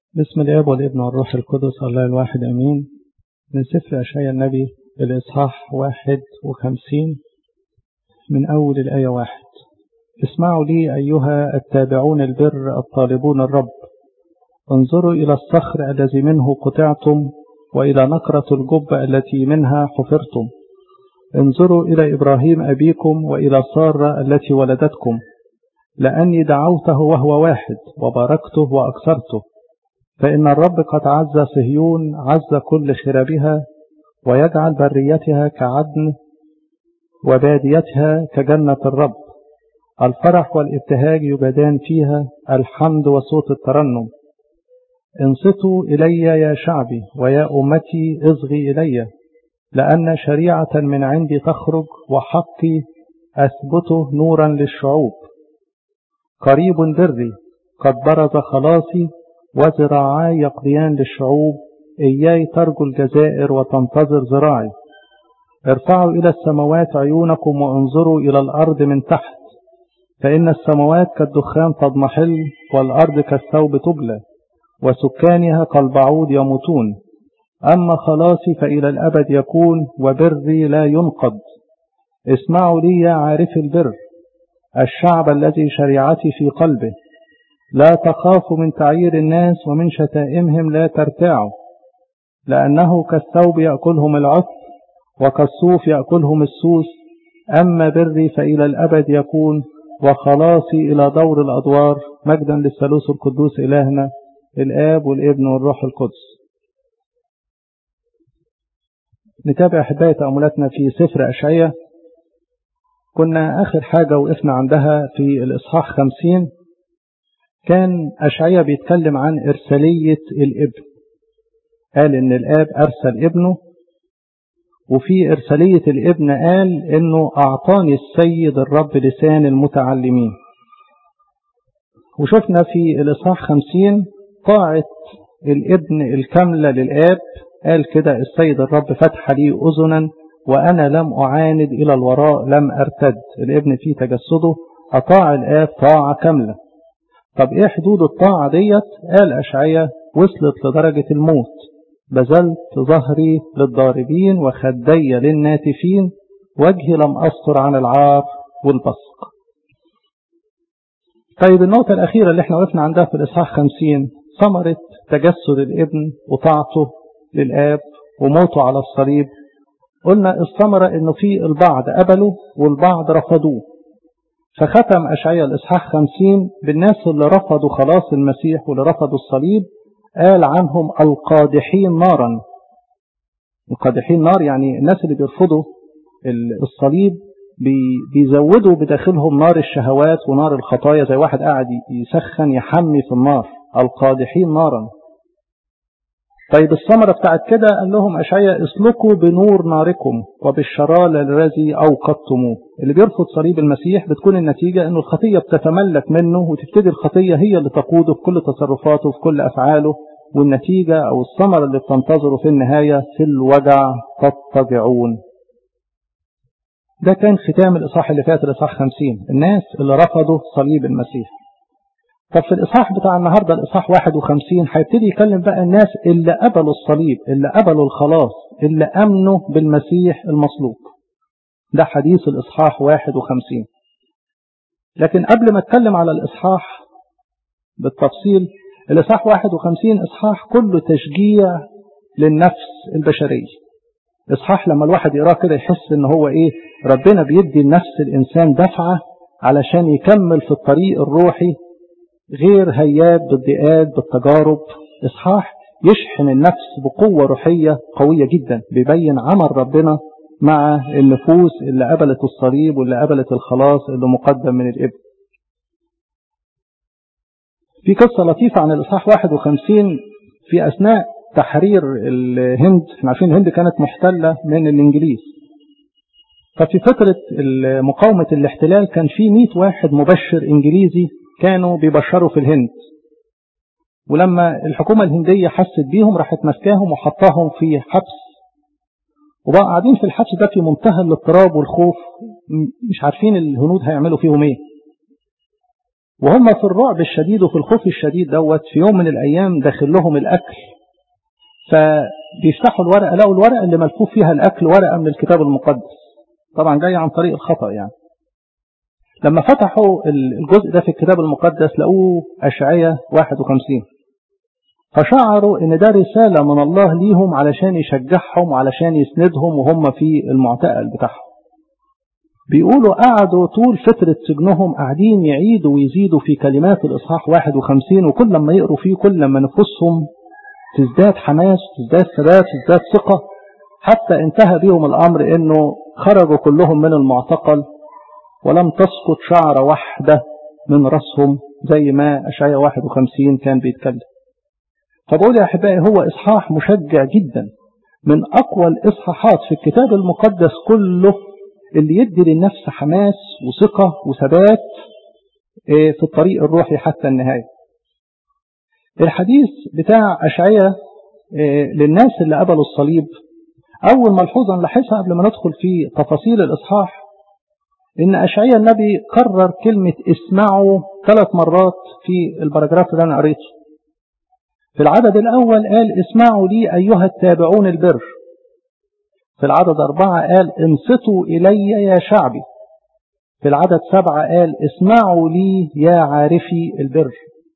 بسم الاب والابن والروح القدس الله الواحد امين من سفر اشعياء النبي الاصحاح واحد وخمسين من اول الايه واحد اسمعوا لي ايها التابعون البر الطالبون الرب انظروا الى الصخر الذي منه قطعتم والى نقره الجب التي منها حفرتم انظروا الى ابراهيم ابيكم والى ساره التي ولدتكم لاني دعوته وهو واحد وباركته واكثرته فإن الرب قد عز صهيون عز كل خرابها ويجعل بريتها كعدن وباديتها كجنة الرب الفرح والابتهاج يجدان فيها الحمد وصوت الترنم انصتوا إلي يا شعبي ويا أمتي اصغي إلي لأن شريعة من عندي تخرج وحقي أثبته نورا للشعوب قريب بري قد برز خلاصي وذراعاي يقضيان للشعوب إياي ترجو الجزائر وتنتظر ذراعي ارفعوا إلى السماوات عيونكم وانظروا إلى الأرض من تحت فإن السماوات كالدخان تضمحل والأرض كالثوب تبلى وسكانها كالبعوض يموتون أما خلاصي فإلى الأبد يكون وبري لا ينقض اسمعوا لي يا عارف البر الشعب الذي شريعتي في قلبه لا تخافوا من تعيير الناس ومن شتائمهم لا ترتاعوا لأنه كالثوب يأكلهم العث وكالصوف يأكلهم السوس أما بري فإلى الأبد يكون وخلاصي إلى دور الأدوار مجدا للثالوث القدوس إلهنا الآب والابن والروح القدس نتابع أحبائي تأملاتنا في سفر أشعية كنا آخر حاجة وقفنا عندها في الإصحاح خمسين كان أشعية بيتكلم عن إرسالية الابن قال إن الآب أرسل ابنه وفي إرسالية الابن قال إنه أعطاني السيد الرب لسان المتعلمين وشفنا في الإصحاح خمسين طاعة الابن الكاملة للآب قال كده السيد الرب فتح لي أذنا وأنا لم أعاند إلى الوراء لم أرتد الابن في تجسده أطاع الآب طاعة كاملة طب ايه حدود الطاعة ديت قال أشعية وصلت لدرجة الموت بذلت ظهري للضاربين وخدي للناتفين وجهي لم أستر عن العار والبصق طيب النقطة الأخيرة اللي احنا وقفنا عندها في الإصحاح خمسين ثمرة تجسد الابن وطاعته للآب وموته على الصليب قلنا الثمرة انه في البعض قبلوا والبعض رفضوه فختم أشعياء الإصحاح خمسين بالناس اللي رفضوا خلاص المسيح واللي رفضوا الصليب قال عنهم القادحين نارا القادحين نار يعني الناس اللي بيرفضوا الصليب بيزودوا بداخلهم نار الشهوات ونار الخطايا زي واحد قاعد يسخن يحمي في النار القادحين نارا طيب الثمرة بتاعت كده قال لهم أشعياء اسلكوا بنور ناركم وبالشرال الذي أوقدتموه اللي بيرفض صليب المسيح بتكون النتيجة أنه الخطية بتتملك منه وتبتدي الخطية هي اللي تقوده في كل تصرفاته في كل أفعاله والنتيجة أو الثمرة اللي بتنتظره في النهاية في الوجع تضطجعون ده كان ختام الإصحاح اللي فات الإصحاح 50 الناس اللي رفضوا صليب المسيح طب في الإصحاح بتاع النهاردة الإصحاح 51 هيبتدي يكلم بقى الناس اللي قبلوا الصليب اللي قبلوا الخلاص اللي أمنوا بالمسيح المصلوب ده حديث الإصحاح 51 لكن قبل ما اتكلم على الإصحاح بالتفصيل الإصحاح 51 إصحاح كله تشجيع للنفس البشرية إصحاح لما الواحد يقراه كده يحس إن هو إيه ربنا بيدي النفس الإنسان دفعة علشان يكمل في الطريق الروحي غير هياب بالضيقات بالتجارب إصحاح يشحن النفس بقوة روحية قوية جدا بيبين عمل ربنا مع النفوس اللي قبلت الصليب واللي قبلت الخلاص اللي مقدم من الإبن في قصة لطيفة عن الإصحاح 51 في أثناء تحرير الهند احنا عارفين الهند كانت محتلة من الإنجليز ففي فترة مقاومة الاحتلال كان في 100 واحد مبشر إنجليزي كانوا بيبشروا في الهند ولما الحكومة الهندية حست بيهم راحت مسكاهم وحطاهم في حبس وبقى قاعدين في الحبس ده في منتهى الاضطراب والخوف مش عارفين الهنود هيعملوا فيهم ايه وهم في الرعب الشديد وفي الخوف الشديد دوت في يوم من الأيام داخل لهم الأكل فبيفتحوا الورقة لقوا الورقة اللي ملفوف فيها الأكل ورقة من الكتاب المقدس طبعا جاي عن طريق الخطأ يعني لما فتحوا الجزء ده في الكتاب المقدس لقوه أشعية 51 فشعروا ان ده رسالة من الله ليهم علشان يشجعهم وعلشان يسندهم وهم في المعتقل بتاعهم بيقولوا قعدوا طول فترة سجنهم قاعدين يعيدوا ويزيدوا في كلمات الإصحاح 51 وكل لما يقروا فيه كل لما نفوسهم تزداد حماس تزداد ثبات تزداد ثقة حتى انتهى بهم الأمر انه خرجوا كلهم من المعتقل ولم تسقط شعرة واحدة من رأسهم زي ما أشعية 51 كان بيتكلم فبقول يا أحبائي هو إصحاح مشجع جدا من أقوى الإصحاحات في الكتاب المقدس كله اللي يدي للنفس حماس وثقة وثبات في الطريق الروحي حتى النهاية الحديث بتاع أشعية للناس اللي قبلوا الصليب أول ملحوظة نلاحظها قبل ما ندخل في تفاصيل الإصحاح إن أشعية النبي كرر كلمة اسمعوا ثلاث مرات في البراجراف اللي أنا قريته في العدد الأول قال اسمعوا لي أيها التابعون البر في العدد أربعة قال انصتوا إلي يا شعبي في العدد سبعة قال اسمعوا لي يا عارفي البر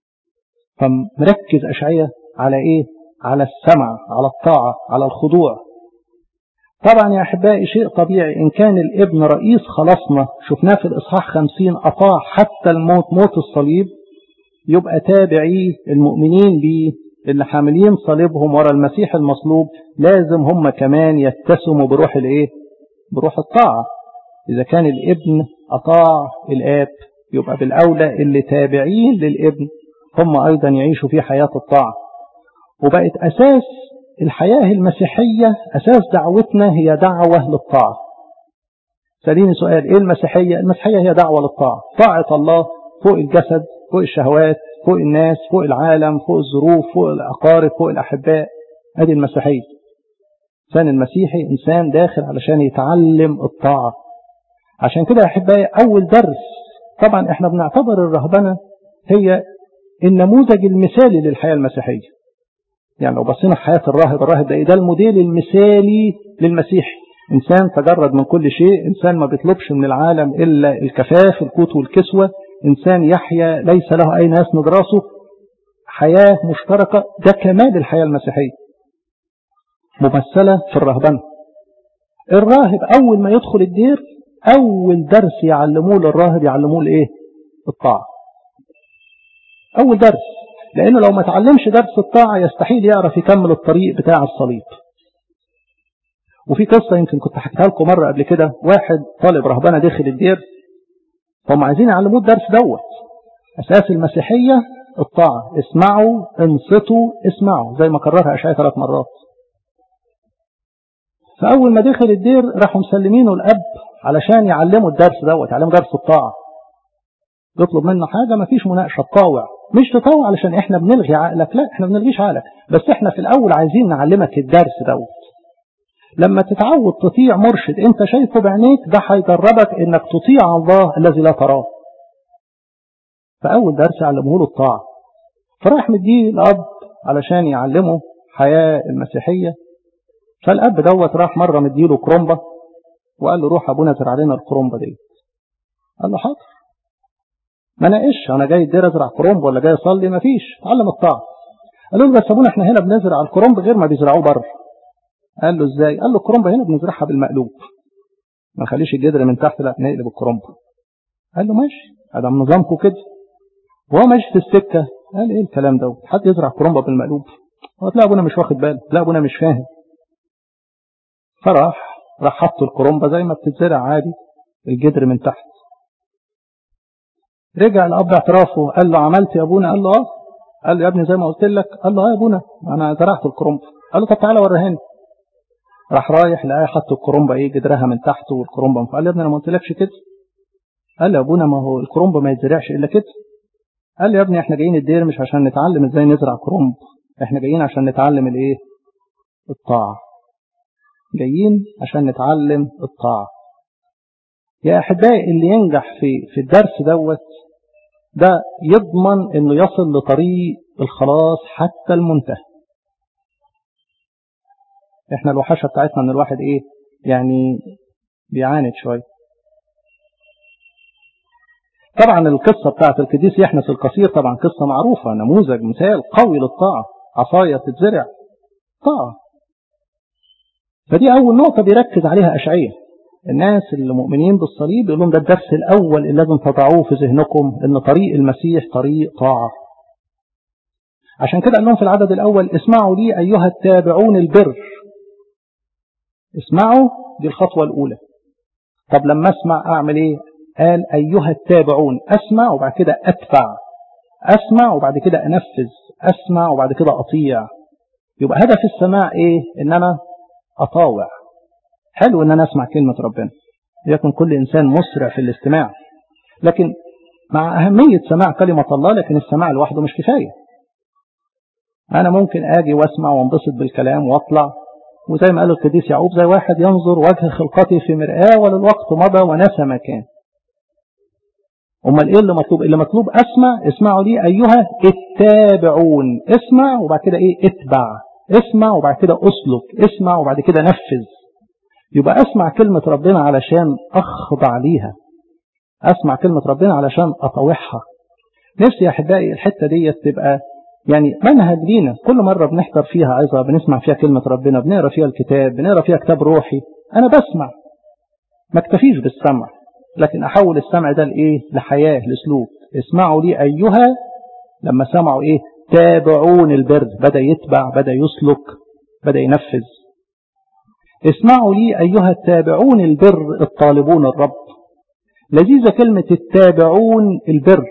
فمركز أشعية على إيه على السمع على الطاعة على الخضوع طبعا يا أحبائي شيء طبيعي إن كان الابن رئيس خلاصنا شفناه في الإصحاح خمسين أطاع حتى الموت موت الصليب يبقى تابعي المؤمنين بيه اللي حاملين صليبهم ورا المسيح المصلوب لازم هم كمان يتسموا بروح الايه بروح الطاعة إذا كان الابن أطاع الآب يبقى بالأولى اللي تابعين للابن هم أيضا يعيشوا في حياة الطاعة وبقت أساس الحياة المسيحية أساس دعوتنا هي دعوة للطاعة سأليني سؤال إيه المسيحية المسيحية هي دعوة للطاعة طاعة الله فوق الجسد فوق الشهوات فوق الناس فوق العالم فوق الظروف فوق الأقارب فوق الأحباء هذه المسيحية إنسان المسيحي إنسان داخل علشان يتعلم الطاعة عشان كده يا أحبائي أول درس طبعا إحنا بنعتبر الرهبنة هي النموذج المثالي للحياة المسيحية يعني لو بصينا في حياة الراهب الراهب ده ده الموديل المثالي للمسيح إنسان تجرد من كل شيء إنسان ما بيطلبش من العالم إلا الكفاف القوت والكسوة إنسان يحيا ليس له أي ناس ندراسه حياة مشتركة ده كمال الحياة المسيحية ممثلة في الرهبنة الراهب أول ما يدخل الدير أول درس يعلموه للراهب يعلموه الإيه الطاعة أول درس لأنه لو ما تعلمش درس الطاعة يستحيل يعرف يكمل الطريق بتاع الصليب وفي قصة يمكن كنت حكيتها لكم مرة قبل كده واحد طالب رهبنة داخل الدير هم عايزين يعلموه الدرس دوت أساس المسيحية الطاعة اسمعوا انصتوا اسمعوا زي ما كررها أشعياء ثلاث مرات فأول ما دخل الدير راحوا مسلمينه الأب علشان يعلموا الدرس دوت يعلموا درس الطاعة يطلب منه حاجة ما فيش مناقشة تطاوع مش تطاوع علشان احنا بنلغي عقلك لا احنا بنلغيش عقلك بس احنا في الأول عايزين نعلمك الدرس دوت لما تتعود تطيع مرشد انت شايفه بعينيك ده هيجربك انك تطيع الله الذي لا تراه فأول درس علمه له الطاعة فراح مديه الأب علشان يعلمه حياة المسيحية فالأب دوت راح مرة مديله كرومبة وقال له روح أبونا زرع علينا الكرومبة دي قال له حاضر ما ناقش أنا جاي الدير أزرع كرومب ولا جاي أصلي ما فيش اتعلم الطاعة قال له بس أبونا احنا هنا بنزرع الكرومب غير ما بيزرعوه بره قال له ازاي قال له الكرومبة هنا بنزرعها بالمقلوب ما نخليش الجدر من تحت لا نقلب الكرومبة قال له ماشي هذا نظامكم كده وهو ماشي في السكة قال ايه الكلام ده حد يزرع كرومبة بالمقلوب هو تلاقي ابونا مش واخد باله تلاقي ابونا مش فاهم فراح راح حط الكرومبة زي ما بتتزرع عادي الجدر من تحت رجع الاب اعترافه قال له عملت يا ابونا قال له اه قال له يا ابني زي ما قلت لك قال له اه يا ابونا انا زرعت الكرومبة قال له طب تعالى وريهاني راح رايح لقاه حط الكرومبة ايه جدرها من تحت والكرومبة من فوق قال له يا ابني انا ما قلتلكش كده قال له يا ابونا ما هو الكرومبة ما يتزرعش الا كده قال له يا ابني احنا جايين الدير مش عشان نتعلم ازاي نزرع كرومب احنا جايين عشان نتعلم الايه الطاعة جايين عشان نتعلم الطاعة يا احبائي اللي ينجح في في الدرس دوت ده يضمن انه يصل لطريق الخلاص حتى المنتهى احنا الوحشة بتاعتنا ان الواحد ايه يعني بيعاند شوية طبعا القصة بتاعت القديس يحنس القصير طبعا قصة معروفة نموذج مثال قوي للطاعة عصاية تتزرع طاعة فدي أول نقطة بيركز عليها أشعية الناس المؤمنين بالصليب يقول لهم ده الدرس الأول اللي لازم تضعوه في ذهنكم إن طريق المسيح طريق طاعة عشان كده قال لهم في العدد الأول اسمعوا لي أيها التابعون البر اسمعوا دي الخطوة الأولى طب لما اسمع أعمل إيه قال أيها التابعون أسمع وبعد كده أتبع أسمع وبعد كده أنفذ أسمع وبعد كده أطيع يبقى هدف السماع إيه إن أنا أطاوع حلو إن أنا أسمع كلمة ربنا يكون كل إنسان مسرع في الاستماع لكن مع أهمية سماع كلمة الله لكن السماع لوحده مش كفاية أنا ممكن أجي وأسمع وانبسط بالكلام وأطلع وزي ما قال القديس يعقوب زي واحد ينظر وجه خلقتي في مرآة وللوقت مضى ونسى مكان امال ايه اللي مطلوب اللي مطلوب اسمع اسمعوا لي ايها التابعون اسمع وبعد كده ايه اتبع اسمع وبعد كده اسلك اسمع وبعد كده نفذ يبقى اسمع كلمة ربنا علشان اخضع ليها اسمع كلمة ربنا علشان اطوعها نفسي يا احبائي الحتة دي تبقى يعني منهج لينا كل مرة بنحضر فيها عظة بنسمع فيها كلمة ربنا بنقرا فيها الكتاب بنقرا فيها كتاب روحي انا بسمع ما اكتفيش بالسمع لكن أحول السمع ده لإيه لحياة لسلوك اسمعوا لي أيها لما سمعوا إيه تابعون البر بدأ يتبع بدأ يسلك بدأ ينفذ اسمعوا لي أيها التابعون البر الطالبون الرب لذيذة كلمة التابعون البر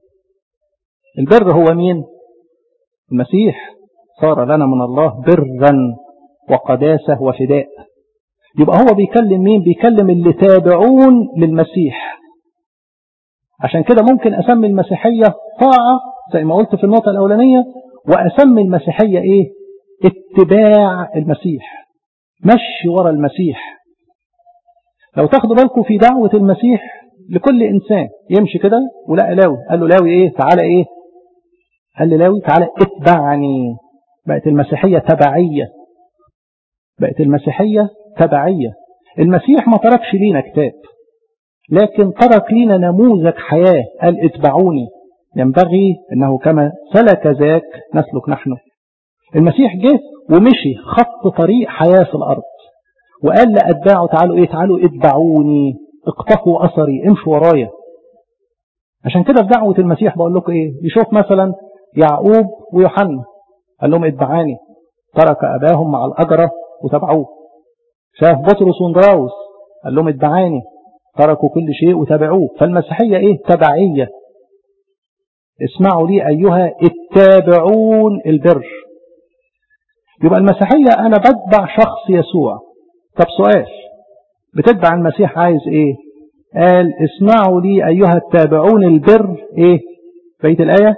البر هو مين المسيح صار لنا من الله برا وقداسة وفداء يبقى هو بيكلم مين بيكلم اللي تابعون للمسيح عشان كده ممكن أسمي المسيحية طاعة زي ما قلت في النقطة الأولانية وأسمي المسيحية إيه اتباع المسيح مشي ورا المسيح لو تاخدوا بالكم في دعوة المسيح لكل إنسان يمشي كده ولقى لاوي قال له لاوي إيه تعالى إيه قال لي لاوي تعالى اتبعني بقت المسيحية تبعية بقت المسيحية تبعية المسيح ما تركش لينا كتاب لكن ترك لينا نموذج حياة قال اتبعوني ينبغي انه كما سلك ذاك نسلك نحن المسيح جه ومشي خط طريق حياة في الارض وقال لأتباعه تعالوا ايه تعالوا اتبعوني اقتفوا اثري امشوا ورايا عشان كده في دعوة المسيح بقول لكم ايه يشوف مثلا يعقوب ويوحنا قال لهم اتبعاني ترك اباهم مع الاجرة وتبعوه شاف بطرس وندراوس قال لهم اتبعاني تركوا كل شيء وتابعوه فالمسيحية ايه تبعية اسمعوا لي ايها التابعون البر يبقى المسيحية انا بتبع شخص يسوع طب سؤال بتتبع المسيح عايز ايه قال اسمعوا لي ايها التابعون البر ايه بقية الايه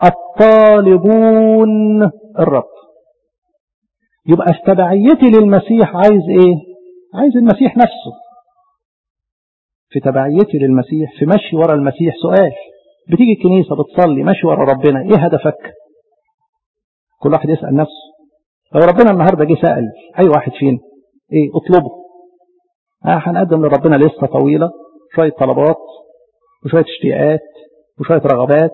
الطالبون الرب يبقى في تبعيتي للمسيح عايز ايه عايز المسيح نفسه في تبعيتي للمسيح في مشي ورا المسيح سؤال بتيجي الكنيسة بتصلي ماشي ورا ربنا ايه هدفك كل واحد يسأل نفسه لو ربنا النهاردة جه سأل اي واحد فينا ايه اطلبه اه هنقدم لربنا لسه طويلة شوية طلبات وشوية اشتياقات وشوية رغبات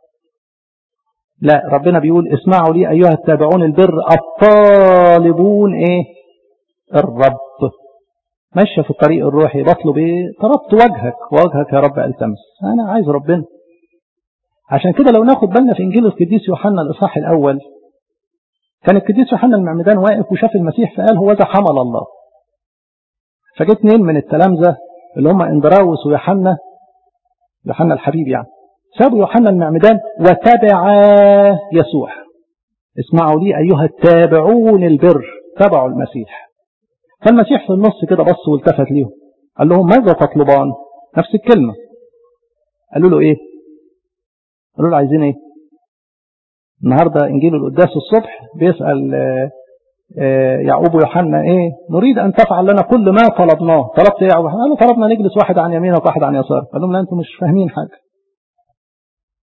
لا ربنا بيقول اسمعوا لي أيها التابعون البر الطالبون ايه الرب ماشية في الطريق الروحي بطلب ايه طلبت وجهك وجهك يا رب التمس انا عايز ربنا عشان كده لو ناخد بالنا في انجيل القديس يوحنا الاصحاح الاول كان القديس يوحنا المعمدان واقف وشاف المسيح فقال هو ذا حمل الله فجت اثنين من التلامذه اللي هم اندراوس ويوحنا يوحنا الحبيب يعني سابوا يوحنا المعمدان وتبعا يسوع اسمعوا لي أيها التابعون البر تبعوا المسيح فالمسيح في النص كده بص والتفت ليهم قال لهم ماذا تطلبان نفس الكلمة قالوا له ايه قالوا له عايزين ايه النهاردة انجيل القداس الصبح بيسأل يعقوب ويوحنا ايه نريد ان تفعل لنا كل ما طلبناه طلبت ايه يا قالوا طلبنا نجلس واحد عن يمينك وواحد عن يسارك قال لهم لا انتم مش فاهمين حاجة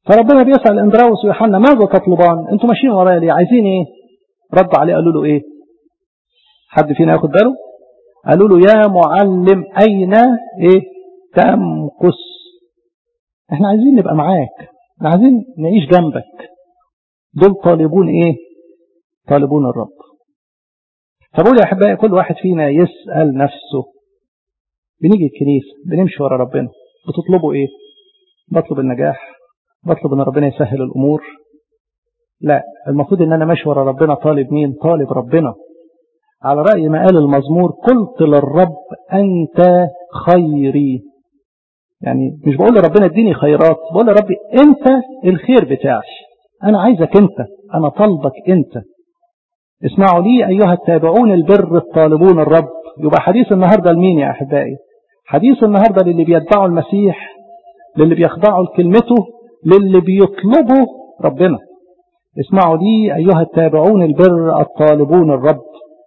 فربنا بيسأل اندراوس ويوحنا ماذا تطلبان انتوا ماشيين ورايا ليه عايزين ايه رد عليه قالوا له ايه حد فينا ياخد باله قالوا له يا معلم اين ايه تمكث احنا عايزين نبقى معاك احنا عايزين نعيش جنبك دول طالبون ايه طالبون الرب فبقول يا احبائي كل واحد فينا يسأل نفسه بنيجي الكنيسة بنمشي ورا ربنا بتطلبوا ايه بطلب النجاح بطلب ان ربنا يسهل الامور لا المفروض ان انا ماشي ورا ربنا طالب مين طالب ربنا على رأي ما قال المزمور قلت للرب انت خيري يعني مش بقول لربنا اديني خيرات بقول لربي انت الخير بتاعي انا عايزك انت انا طالبك انت اسمعوا لي ايها التابعون البر الطالبون الرب يبقى حديث النهارده لمين يا احبائي حديث النهارده للي بيتبعوا المسيح للي بيخضعوا لكلمته للي بيطلبوا ربنا اسمعوا لي أيها التابعون البر الطالبون الرب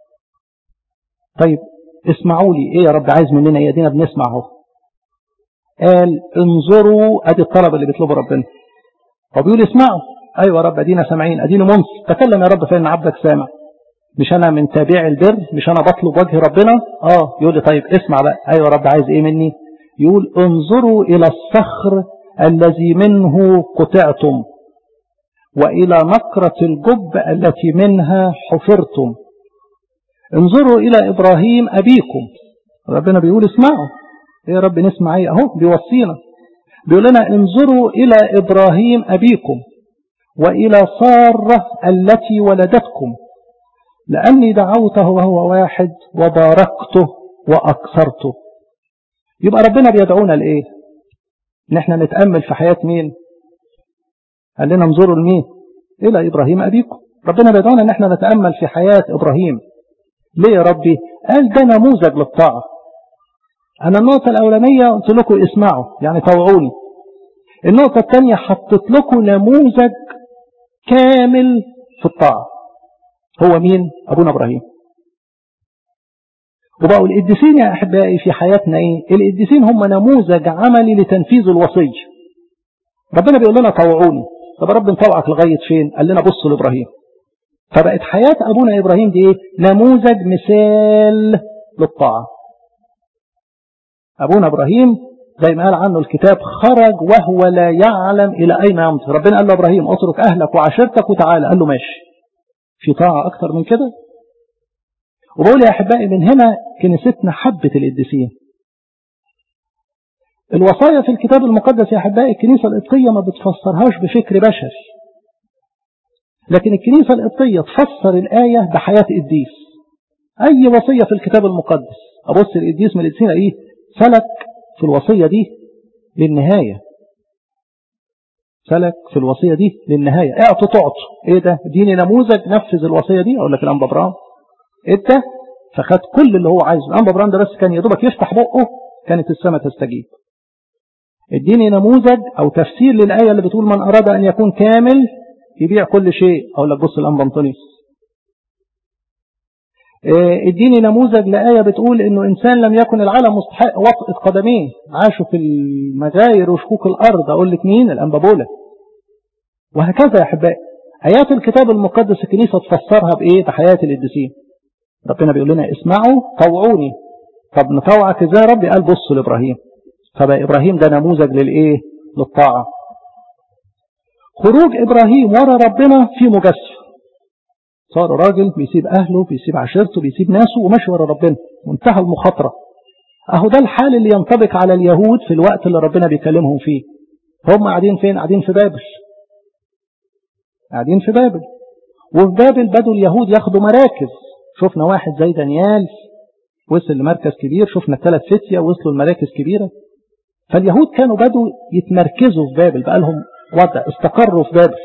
طيب اسمعوا لي ايه يا رب عايز مننا ايه دينا بنسمع اهو قال انظروا ادي الطلب اللي بيطلبه ربنا هو بيقول اسمعوا ايوه يا رب ادينا سامعين ادينا منص تكلم يا رب فان عبدك سامع مش انا من تابع البر مش انا بطلب وجه ربنا اه يقول لي طيب اسمع بقى ايوه يا رب عايز ايه مني يقول انظروا الى الصخر الذي منه قطعتم وإلى نقرة الجب التي منها حفرتم انظروا إلى إبراهيم أبيكم ربنا بيقول اسمعوا يا رب نسمع ايه اهو بيوصينا بيقول لنا انظروا إلى إبراهيم أبيكم وإلى سارة التي ولدتكم لأني دعوته وهو واحد وباركته وأكثرته يبقى ربنا بيدعونا لإيه ان احنا نتأمل في حياة مين قال لنا انظروا لمين الى ابراهيم ابيكم ربنا بيدعونا ان احنا نتأمل في حياة ابراهيم ليه يا ربي قال ده نموذج للطاعة انا النقطة الاولانية قلت لكم اسمعوا يعني طوعوني النقطة الثانية حطيت لكم نموذج كامل في الطاعة هو مين ابونا ابراهيم وبقوا القديسين يا أحبائي في حياتنا إيه القديسين هم نموذج عملي لتنفيذ الوصية ربنا بيقول لنا طوعوني طب رب نطوعك لغاية فين قال لنا بصوا لإبراهيم فبقت حياة أبونا إبراهيم دي إيه نموذج مثال للطاعة أبونا إبراهيم زي ما قال عنه الكتاب خرج وهو لا يعلم إلى أين يمضي ربنا قال له إبراهيم اترك أهلك وعشيرتك وتعالى قال له ماشي في طاعة أكتر من كده وبقول يا أحبائي من هنا كنيستنا حبة القديسين الوصايا في الكتاب المقدس يا أحبائي الكنيسة القبطية ما بتفسرهاش بفكر بشري لكن الكنيسة القبطية تفسر الآية بحياة قديس أي وصية في الكتاب المقدس أبص القديس من القديسين إيه سلك في الوصية دي للنهاية سلك في الوصية دي للنهاية اعطوا تعطوا ايه ده اديني نموذج نفذ الوصية دي اقول لك الانبا برام ادى فخد كل اللي هو عايزه الانبا برام ده بس كان يدوبك يفتح بقه كانت السماء تستجيب اديني نموذج او تفسير للآية اللي بتقول من اراد ان يكون كامل يبيع كل شيء اقول لك بص الانبا انطونيوس اديني نموذج لآية بتقول انه انسان لم يكن العالم مستحق وطئة قدميه عاشوا في المغاير وشكوك الارض اقول لك مين الانبا بولا وهكذا يا احبائي ايات الكتاب المقدس الكنيسة تفسرها بايه بحياة القديسين ربنا بيقول لنا اسمعوا طوعوني طب نطوعك ازاي يا ربي قال بصوا لابراهيم فبقى ابراهيم ده نموذج للايه للطاعة خروج ابراهيم ورا ربنا في مجسم صار راجل بيسيب أهله بيسيب عشيرته بيسيب ناسه وماشي ورا ربنا منتهى المخاطرة أهو ده الحال اللي ينطبق على اليهود في الوقت اللي ربنا بيكلمهم فيه هم قاعدين فين قاعدين في بابل قاعدين في بابل وفي بابل بدوا اليهود ياخدوا مراكز شفنا واحد زي دانيال وصل لمركز كبير شفنا ثلاث فتية وصلوا لمراكز كبيرة فاليهود كانوا بدوا يتمركزوا في بابل بقى لهم وضع استقروا في بابل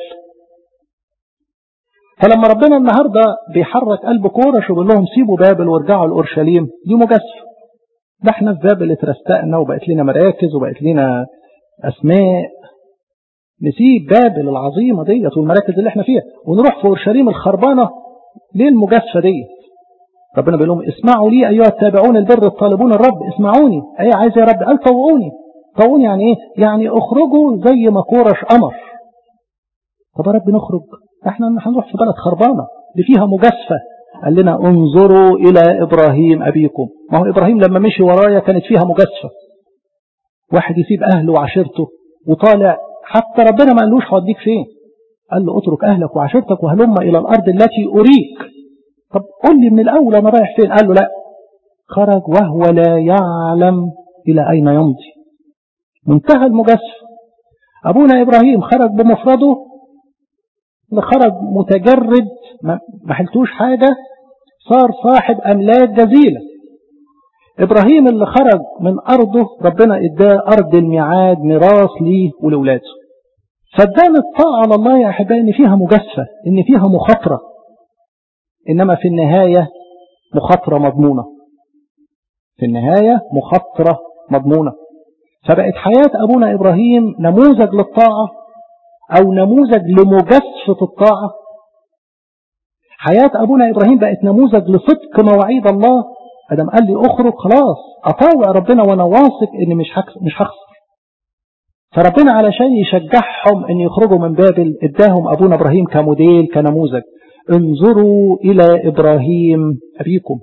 فلما ربنا النهاردة بيحرك قلب كورش وبيقول لهم سيبوا بابل وارجعوا لأورشليم دي مجازفة ده احنا في بابل اترستقنا وبقت لنا مراكز وبقت لنا أسماء نسيب بابل العظيمة ديت والمراكز اللي احنا فيها ونروح في أورشليم الخربانة ليه المجازفة ديت ربنا بيقول لهم اسمعوا لي أيها التابعون البر الطالبون الرب اسمعوني أي عايز يا رب قال طوعوني طوعوني يعني ايه يعني اخرجوا زي ما كورش أمر طب يا رب نخرج احنا هنروح في بلد خربانة دي فيها مجازفة قال لنا انظروا إلى إبراهيم أبيكم ما هو إبراهيم لما مشي ورايا كانت فيها مجازفة واحد يسيب أهله وعشيرته وطالع حتى ربنا ما قالوش هوديك فين قال له اترك أهلك وعشيرتك وهلم إلى الأرض التي أريك طب قل لي من الأول أنا رايح فين قال له لا خرج وهو لا يعلم إلى أين يمضي منتهى المجازفة أبونا إبراهيم خرج بمفرده خرج متجرد ما حلتوش حاجة صار صاحب أملاك جزيلة إبراهيم اللي خرج من أرضه ربنا إداه أرض الميعاد ميراث ليه ولولاده فادانا الطاعة على الله يا أحبائي إن فيها مجازفة إن فيها مخاطرة إنما في النهاية مخاطرة مضمونة في النهاية مخاطرة مضمونة فبقت حياة أبونا إبراهيم نموذج للطاعة أو نموذج لمجازفة الطاعة حياة أبونا إبراهيم بقت نموذج لصدق مواعيد الله أدم قال لي أخرج خلاص أطاوع ربنا وأنا واثق إني مش مش هخسر فربنا علشان يشجعهم أن يخرجوا من بابل اداهم أبونا إبراهيم كموديل كنموذج انظروا إلى إبراهيم أبيكم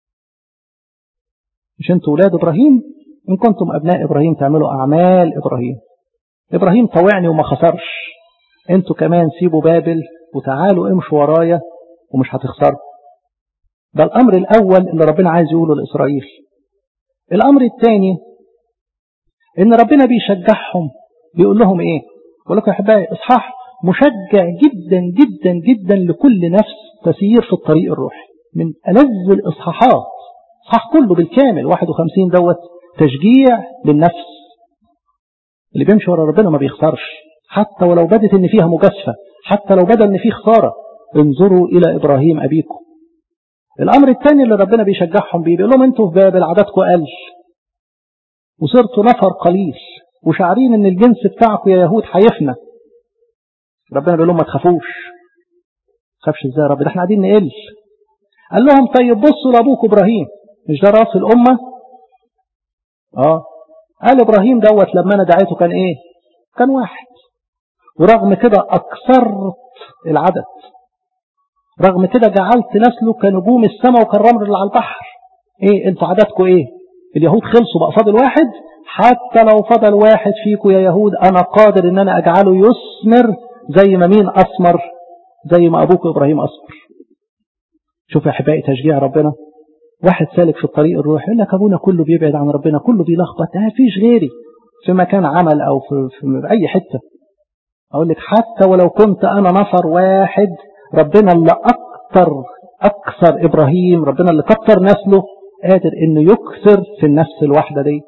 مش انتوا ولاد إبراهيم إن كنتم أبناء إبراهيم تعملوا أعمال إبراهيم إبراهيم طوعني وما خسرش انتوا كمان سيبوا بابل وتعالوا امشوا ورايا ومش هتخسروا ده الأمر الأول اللي ربنا عايز يقوله لإسرائيل الأمر الثاني إن ربنا بيشجعهم بيقول لهم إيه بقول لكم يا أحبائي إصحاح مشجع جدا جدا جدا لكل نفس تسير في الطريق الروحي من ألذ الإصحاحات صح كله بالكامل 51 دوت تشجيع للنفس اللي بيمشي ورا ربنا ما بيخسرش حتى ولو بدت ان فيها مجازفة حتى لو بدا ان فيه خسارة انظروا الى ابراهيم ابيكم الامر الثاني اللي ربنا بيشجعهم بيه بيقول لهم انتوا في بابل عددكم قل وصرتوا نفر قليل وشعرين ان الجنس بتاعكم يا يهود هيفنى ربنا بيقول لهم ما تخافوش تخافش ازاي يا رب ده احنا قاعدين نقل قال لهم طيب بصوا لابوك ابراهيم مش ده راس الامه اه قال ابراهيم دوت لما انا دعيته كان ايه كان واحد ورغم كده اكثرت العدد رغم كده جعلت نسله كنجوم السماء كالرمل اللي على البحر ايه انتوا عددكم ايه اليهود خلصوا بقى فاضل واحد حتى لو فضل واحد فيكم يا يهود انا قادر ان انا اجعله يثمر زي ما مين اسمر زي ما ابوك ابراهيم اسمر شوف يا احبائي تشجيع ربنا واحد سالك في الطريق الروحي يقول لك ابونا كله بيبعد عن ربنا كله بيلخبط ما فيش غيري في مكان عمل او في, في اي حته اقول لك حتى ولو كنت انا نفر واحد ربنا اللي اكتر اكثر ابراهيم ربنا اللي كتر نسله قادر انه يكثر في النفس الواحده دي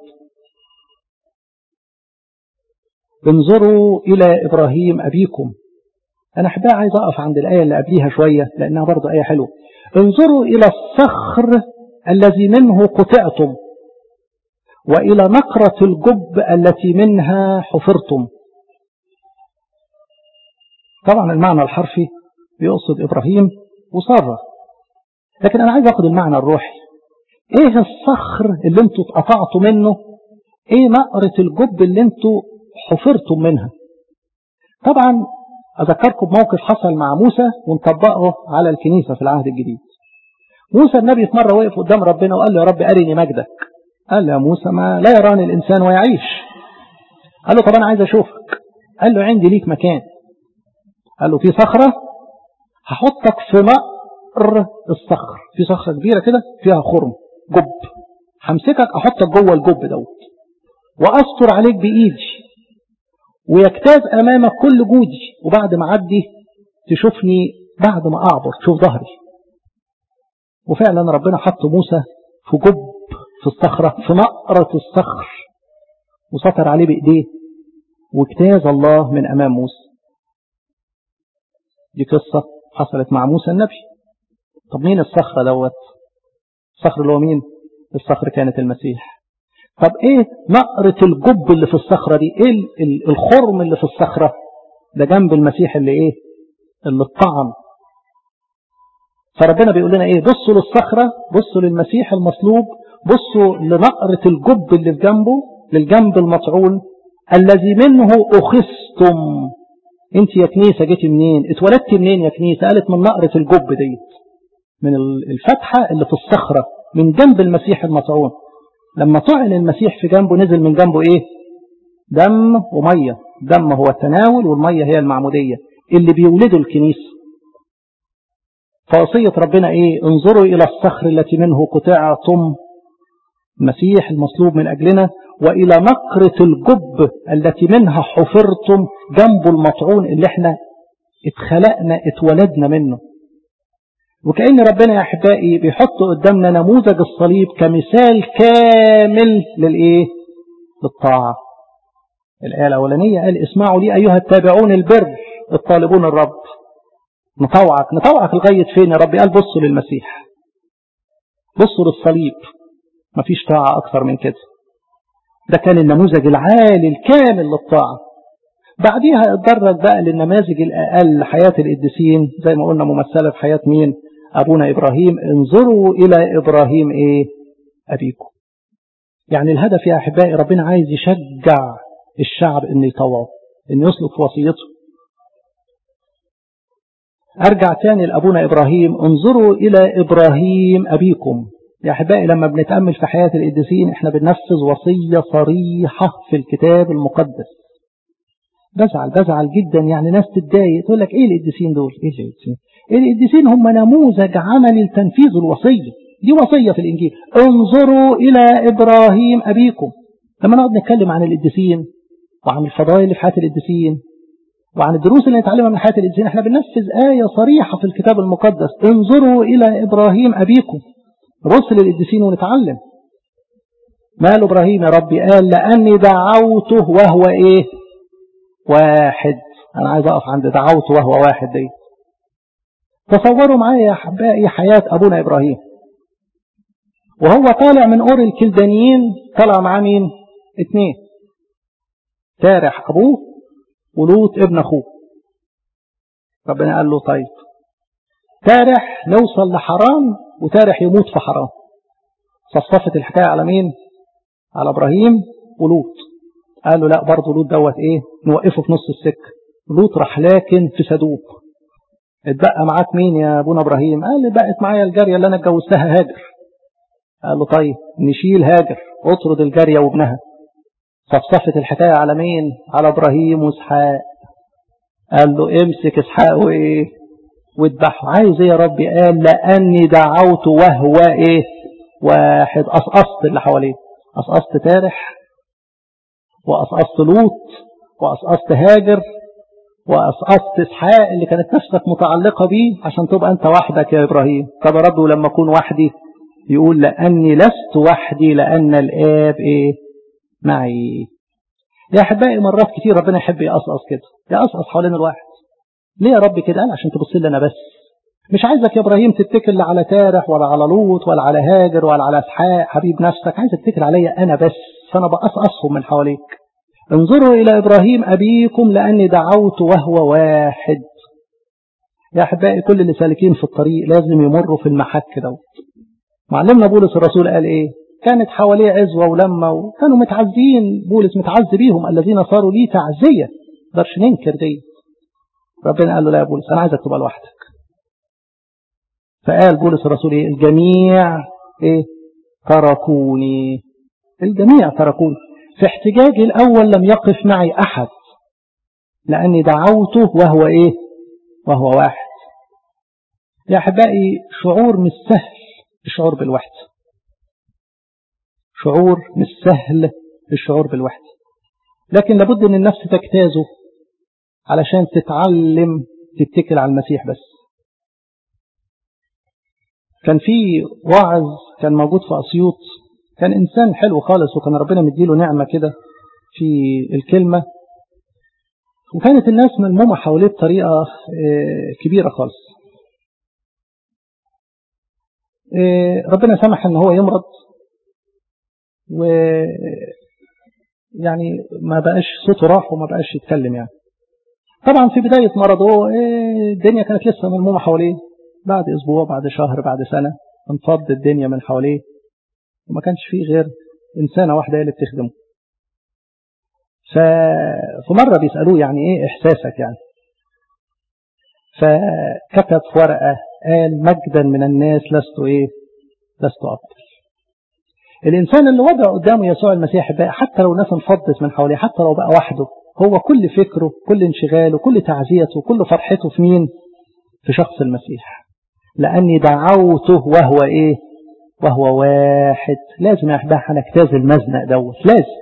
انظروا الى ابراهيم ابيكم انا احبها عايز اقف عند الايه اللي قبليها شويه لانها برضه ايه حلوه انظروا الى الصخر الذي منه قطعتم والى نقره الجب التي منها حفرتم طبعا المعنى الحرفي بيقصد إبراهيم وسارة لكن أنا عايز أخد المعنى الروحي إيه الصخر اللي انتوا اتقطعتوا منه إيه نقرة الجب اللي انتوا حفرتم منها طبعا أذكركم بموقف حصل مع موسى ونطبقه على الكنيسة في العهد الجديد موسى النبي في مرة وقف قدام ربنا وقال له يا رب أرني مجدك قال له يا موسى ما لا يراني الإنسان ويعيش قال له طب أنا عايز أشوفك قال له عندي ليك مكان قال له في صخرة هحطك في نقر الصخر في صخرة كبيرة كده فيها خرم جب همسكك احطك جوه الجب دوت واستر عليك بايدي ويجتاز امامك كل جودي وبعد ما اعدي تشوفني بعد ما اعبر تشوف ظهري وفعلا ربنا حط موسى في جب في الصخرة في نقرة الصخر وسطر عليه بايديه واجتاز الله من امام موسى دي قصة حصلت مع موسى النبي طب مين الصخرة دوت الصخر اللي هو مين الصخر كانت المسيح طب ايه نقرة الجب اللي في الصخرة دي ايه الخرم اللي في الصخرة ده جنب المسيح اللي ايه اللي الطعن فربنا بيقول لنا ايه بصوا للصخرة بصوا للمسيح المصلوب بصوا لنقرة الجب اللي في جنبه للجنب المطعون الذي منه أخذتم انت يا كنيسة جيتي منين اتولدتي منين يا كنيسة قالت من نقرة الجب ديت من الفتحة اللي في الصخرة من جنب المسيح المطعون لما طعن المسيح في جنبه نزل من جنبه ايه دم ومية دم هو التناول والمية هي المعمودية اللي بيولدوا الكنيسة فوصية ربنا ايه انظروا الى الصخر التي منه قطعتم المسيح المصلوب من اجلنا والى نقرة الجب التي منها حفرتم جنب المطعون اللي احنا اتخلقنا اتولدنا منه وكأن ربنا يا أحبائي بيحط قدامنا نموذج الصليب كمثال كامل للإيه؟ للطاعة الآية الأولانية قال اسمعوا لي أيها التابعون البر الطالبون الرب نطوعك نطوعك لغاية فين يا رب قال بصوا للمسيح بصوا للصليب مفيش طاعة أكثر من كده ده كان النموذج العالي الكامل للطاعة بعديها اتدرج بقى للنماذج الأقل حياة القديسين زي ما قلنا ممثلة في حياة مين أبونا إبراهيم انظروا إلى إبراهيم إيه أبيكم يعني الهدف يا أحبائي ربنا عايز يشجع الشعب إن يطوعه إن يسلك في وصيته أرجع تاني لأبونا إبراهيم انظروا إلى إبراهيم أبيكم يا أحبائي لما بنتأمل في حياة القديسين إحنا بننفذ وصية صريحة في الكتاب المقدس بزعل بزعل جدا يعني ناس تتضايق تقول لك ايه القديسين دول ايه القديسين القديسين هم نموذج عملي لتنفيذ الوصية دي وصية في الإنجيل انظروا إلى إبراهيم أبيكم لما نقعد نتكلم عن القديسين وعن الفضائل اللي في حياة القديسين وعن الدروس اللي نتعلمها من حياة القديسين احنا بننفذ آية صريحة في الكتاب المقدس انظروا إلى إبراهيم أبيكم رسل القديسين ونتعلم مال إبراهيم يا ربي قال لأني دعوته وهو إيه واحد أنا عايز أقف عند دعوته وهو واحد دي تصوروا معايا يا أحبائي حياة أبونا إبراهيم وهو طالع من أور الكلدانيين طلع معاه مين اتنين تارح أبوه ولوط ابن أخوه ربنا قال له طيب تارح نوصل لحرام وتارح يموت في حرام صفصفت الحكاية على مين على إبراهيم ولوط قال له لا برضه لوط دوت ايه نوقفه في نص السكة لوط راح لكن في سدوب اتبقى معاك مين يا ابونا ابراهيم قال لي بقت معايا الجارية اللي انا اتجوزتها هاجر قال له طيب نشيل هاجر اطرد الجارية وابنها صفصفت الحكاية على مين على ابراهيم واسحاق قال له امسك اسحاق وايه واذبحه عايز ايه يا ربي قال لاني دعوت وهو ايه واحد قصقصت اللي حواليه قصقصت تارح وقصقصت لوط وقصقصت هاجر وقصقصت اسحاق اللي كانت نفسك متعلقة بيه عشان تبقى انت وحدك يا ابراهيم طب يا رب ولما اكون وحدي يقول لاني لست وحدي لان الاب ايه معي يا احبائي مرات كتير ربنا يحب يقصقص كده يقصقص حوالين الواحد ليه يا رب كده قال عشان تبص لي انا بس مش عايزك يا ابراهيم تتكل لا على تارح ولا على لوط ولا على هاجر ولا على اسحاق حبيب نفسك عايزك تتكل عليا انا بس فانا بقصقصهم من حواليك انظروا الى ابراهيم ابيكم لاني دعوت وهو واحد يا احبائي كل اللي سالكين في الطريق لازم يمروا في المحك دوت معلمنا بولس الرسول قال ايه كانت حواليه عزوه ولمه وكانوا متعزين بولس متعز بيهم الذين صاروا لي تعزيه مقدرش ننكر دي ربنا قال له لا يا بولس انا عايزك تبقى لوحدك فقال بولس الرسول ايه الجميع ايه تركوني الجميع تركوني في احتجاجي الأول لم يقف معي أحد لأني دعوته وهو إيه وهو واحد يا أحبائي شعور مش سهل الشعور بالوحدة شعور مش سهل الشعور بالوحدة لكن لابد أن النفس تجتازه علشان تتعلم تتكل على المسيح بس كان في واعظ كان موجود في أسيوط كان إنسان حلو خالص وكان ربنا مديله نعمة كده في الكلمة وكانت الناس ملمومة حواليه بطريقة كبيرة خالص ربنا سمح ان هو يمرض و يعني ما بقاش صوته راح وما بقاش يتكلم يعني طبعا في بداية مرضه الدنيا كانت لسه ملمومة حواليه بعد اسبوع بعد شهر بعد سنة انفض الدنيا من حواليه وما كانش فيه غير إنسانة واحدة هي اللي بتخدمه ففي مرة بيسألوه يعني إيه إحساسك يعني فكتب في ورقة قال مجدا من الناس لست ايه لست أفضل الإنسان اللي وضع قدامه يسوع المسيح بقى حتى لو ناس انفضت من حواليه حتى لو بقى وحده هو كل فكره كل انشغاله كل تعزيته كل فرحته في مين في شخص المسيح لأني دعوته وهو إيه وهو واحد لازم يا أحباب هنجتاز المزنق دوت لازم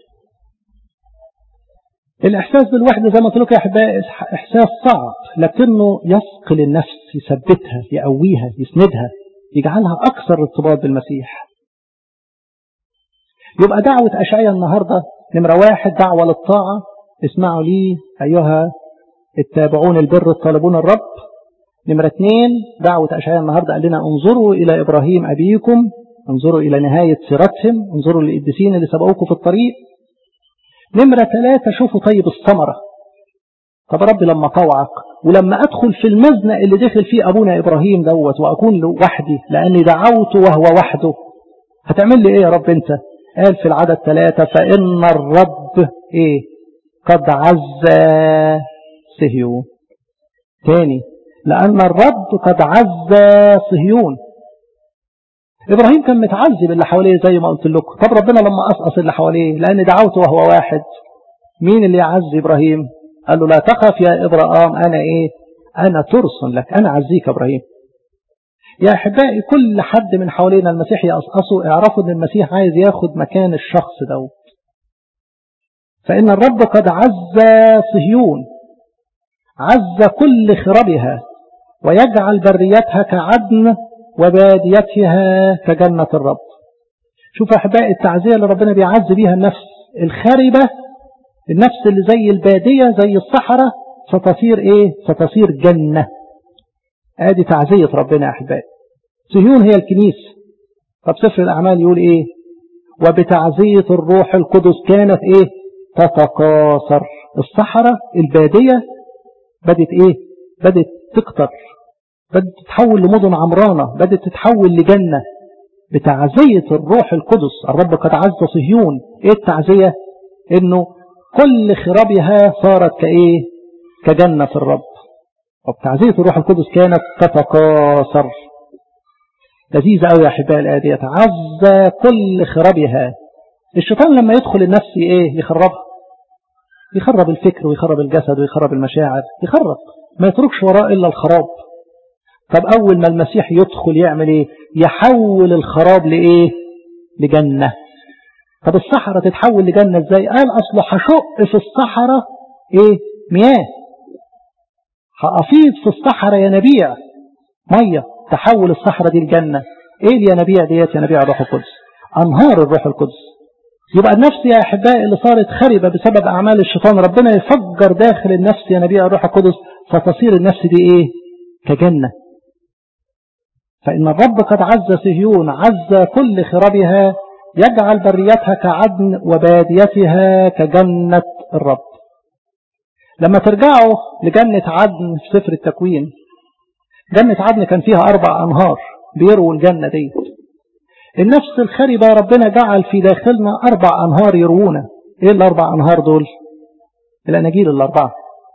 الإحساس بالوحدة زي ما قلت لكم يا أحباب إحساس صعب لكنه يثقل النفس يثبتها يقويها يسندها يجعلها أكثر ارتباط بالمسيح يبقى دعوة أشعية النهاردة نمرة واحد دعوة للطاعة اسمعوا لي أيها التابعون البر الطالبون الرب نمرة اثنين دعوة أشعياء النهاردة قال لنا انظروا إلى إبراهيم أبيكم انظروا إلى نهاية سيرتهم انظروا للقديسين اللي سبقوكم في الطريق نمرة ثلاثة شوفوا طيب الثمرة طب ربي لما طوعك ولما أدخل في المزنق اللي دخل فيه أبونا إبراهيم دوت وأكون لوحدي لأني دعوته وهو وحده هتعمل لي إيه يا رب أنت قال في العدد ثلاثة فإن الرب إيه قد عز صهيون تاني لأن الرب قد عز صهيون إبراهيم كان متعذب اللي حواليه زي ما قلت لكم طب ربنا لما أسقط اللي حواليه لأن دعوته وهو واحد مين اللي يعز إبراهيم قال له لا تخف يا إبراهيم أنا إيه أنا ترس لك أنا عزيك إبراهيم يا أحبائي كل حد من حوالينا المسيح يقصقصوا اعرفوا أن المسيح عايز ياخد مكان الشخص دوت فإن الرب قد عز صهيون عز كل خربها ويجعل بريتها كعدن وباديتها كجنة الرب شوف أحبائي التعزية اللي ربنا بيعز بيها النفس الخربة النفس اللي زي البادية زي الصحراء ستصير إيه ستصير جنة ادي تعزية ربنا يا أحبائي صهيون هي الكنيسة طب سفر الأعمال يقول إيه وبتعزية الروح القدس كانت إيه تتكاثر الصحراء البادية بدت إيه بدت تكتر بدت تتحول لمدن عمرانة بدت تتحول لجنة بتعزية الروح القدس الرب قد عز صهيون إيه التعزية إنه كل خرابها صارت كإيه كجنة في الرب وبتعزية الروح القدس كانت تتكاثر لذيذة قوي يا أحبائي الآية ديت عز كل خرابها الشيطان لما يدخل النفس إيه يخربها يخرب الفكر ويخرب الجسد ويخرب المشاعر يخرب ما يتركش وراء إلا الخراب طب أول ما المسيح يدخل يعمل إيه يحول الخراب لإيه لجنة طب الصحراء تتحول لجنة إزاي قال أصله هشق في الصحراء إيه مياه هأفيض في الصحراء ينابيع مية تحول الصحراء دي الجنة ايه الينابيع ديت ينابيع الروح القدس انهار الروح القدس يبقى النفس يا احبائي اللي صارت خربة بسبب اعمال الشيطان ربنا يفجر داخل النفس ينابيع الروح القدس فتصير النفس دي ايه كجنة فإن الرب قد عز صهيون عز كل خربها يجعل بريتها كعدن وباديتها كجنة الرب لما ترجعوا لجنة عدن في سفر التكوين جنة عدن كان فيها أربع أنهار بيروا الجنة دي النفس الخربة ربنا جعل في داخلنا أربع أنهار يروونا إيه الأربع أنهار دول الأناجيل الأربعة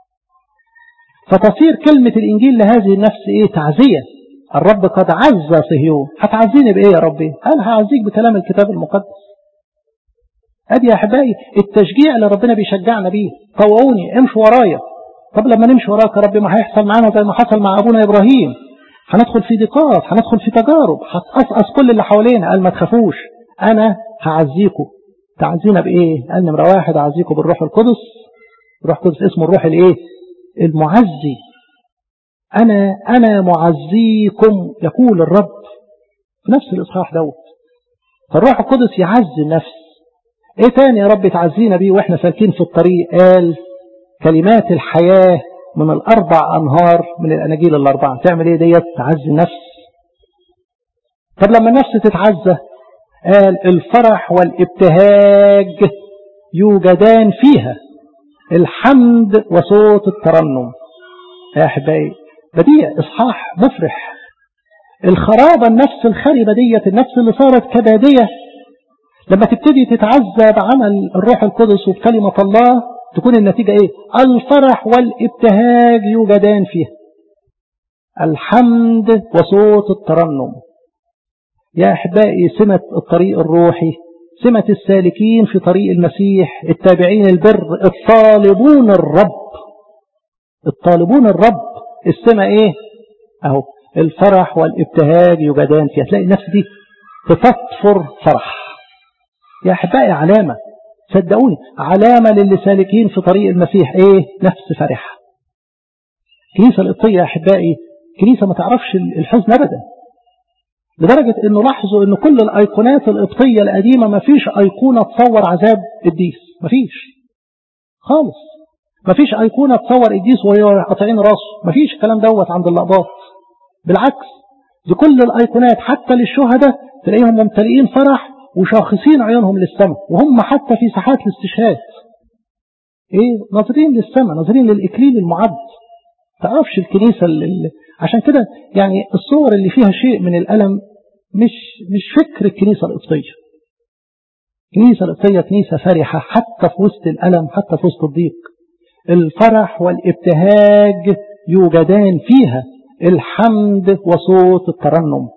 فتصير كلمة الإنجيل لهذه النفس إيه تعزية الرب قد عز صهيون هتعزيني بإيه يا ربي قال هعزيك بكلام الكتاب المقدس ادي يا احبائي التشجيع اللي ربنا بيشجعنا بيه طوعوني امشوا ورايا طب لما نمشي وراك يا ربي ما هيحصل معانا زي ما حصل مع ابونا ابراهيم هندخل في ضيقات هندخل في تجارب هتقصقص كل اللي حوالينا قال ما تخافوش انا هعزيكم تعزينا بايه قال نمره واحد اعزيكم بالروح القدس الروح القدس اسمه الروح الايه المعزي انا انا معزيكم يقول الرب في نفس الاصحاح دوت فالروح القدس يعزي النفس ايه تاني يا رب تعزينا بيه واحنا سالكين في الطريق قال كلمات الحياة من الأربع أنهار من الأناجيل الأربعة تعمل إيه ديت تعزي النفس طب لما النفس تتعزى قال الفرح والابتهاج يوجدان فيها الحمد وصوت الترنم يا أحبائي بديع إصحاح مفرح الخرابة النفس الخربة ديت النفس اللي صارت كبادية لما تبتدي تتعزى بعمل الروح القدس وبكلمة الله تكون النتيجة ايه الفرح والابتهاج يوجدان فيها الحمد وصوت الترنم يا أحبائي سمة الطريق الروحي سمة السالكين في طريق المسيح التابعين البر الطالبون الرب الطالبون الرب السمة ايه اهو الفرح والابتهاج يجدان فيها تلاقي النفس دي تفطفر فرح يا أحبائي علامة صدقوني علامة للي سالكين في طريق المسيح ايه نفس فرحة كنيسة القبطية يا أحبائي كنيسة ما تعرفش الحزن أبدا لدرجة انه لاحظوا ان كل الايقونات القبطية القديمة ما فيش ايقونة تصور عذاب الديس ما فيش خالص ما فيش ايقونة تصور الديس وهي قاطعين راسه ما فيش الكلام دوت عند اللقباط بالعكس دي كل الايقونات حتى للشهداء تلاقيهم ممتلئين فرح وشاخصين عيونهم للسماء وهم حتى في ساحات الاستشهاد ايه ناظرين للسماء ناظرين للاكليل المعد تعرفش الكنيسة اللي عشان كده يعني الصور اللي فيها شيء من الألم مش مش فكر الكنيسة القبطية الكنيسة القبطية كنيسة فرحة حتى في وسط الألم حتى في وسط الضيق الفرح والابتهاج يوجدان فيها الحمد وصوت الترنم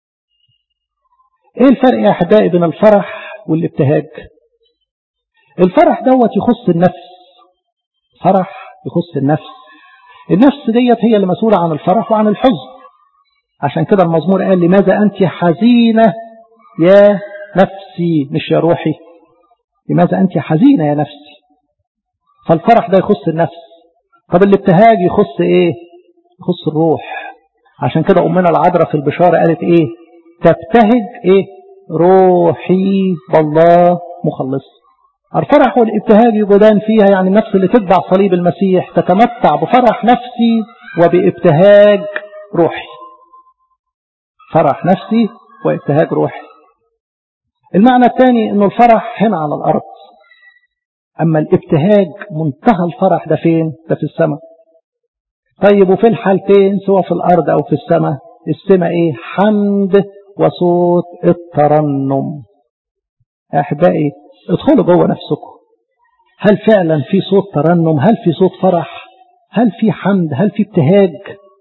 ايه الفرق يا احبائي بين الفرح والابتهاج الفرح دوت يخص النفس فرح يخص النفس النفس ديت هي اللي مسؤولة عن الفرح وعن الحزن عشان كده المزمور قال لماذا أنت حزينة يا نفسي مش يا روحي لماذا أنت حزينة يا نفسي فالفرح ده يخص النفس طب الابتهاج يخص ايه يخص الروح عشان كده أمنا العذراء في البشارة قالت ايه تبتهج ايه روحي بالله مخلص الفرح والابتهاج يوجدان فيها يعني النفس اللي تتبع صليب المسيح تتمتع بفرح نفسي وبابتهاج روحي فرح نفسي وابتهاج روحي المعنى الثاني انه الفرح هنا على الارض اما الابتهاج منتهى الفرح ده فين ده في السماء طيب وفي الحالتين سواء في الارض او في السماء السماء ايه حمد وصوت الترنم احبائي ادخلوا جوه نفسكم هل فعلا في صوت ترنم هل في صوت فرح هل في حمد هل في ابتهاج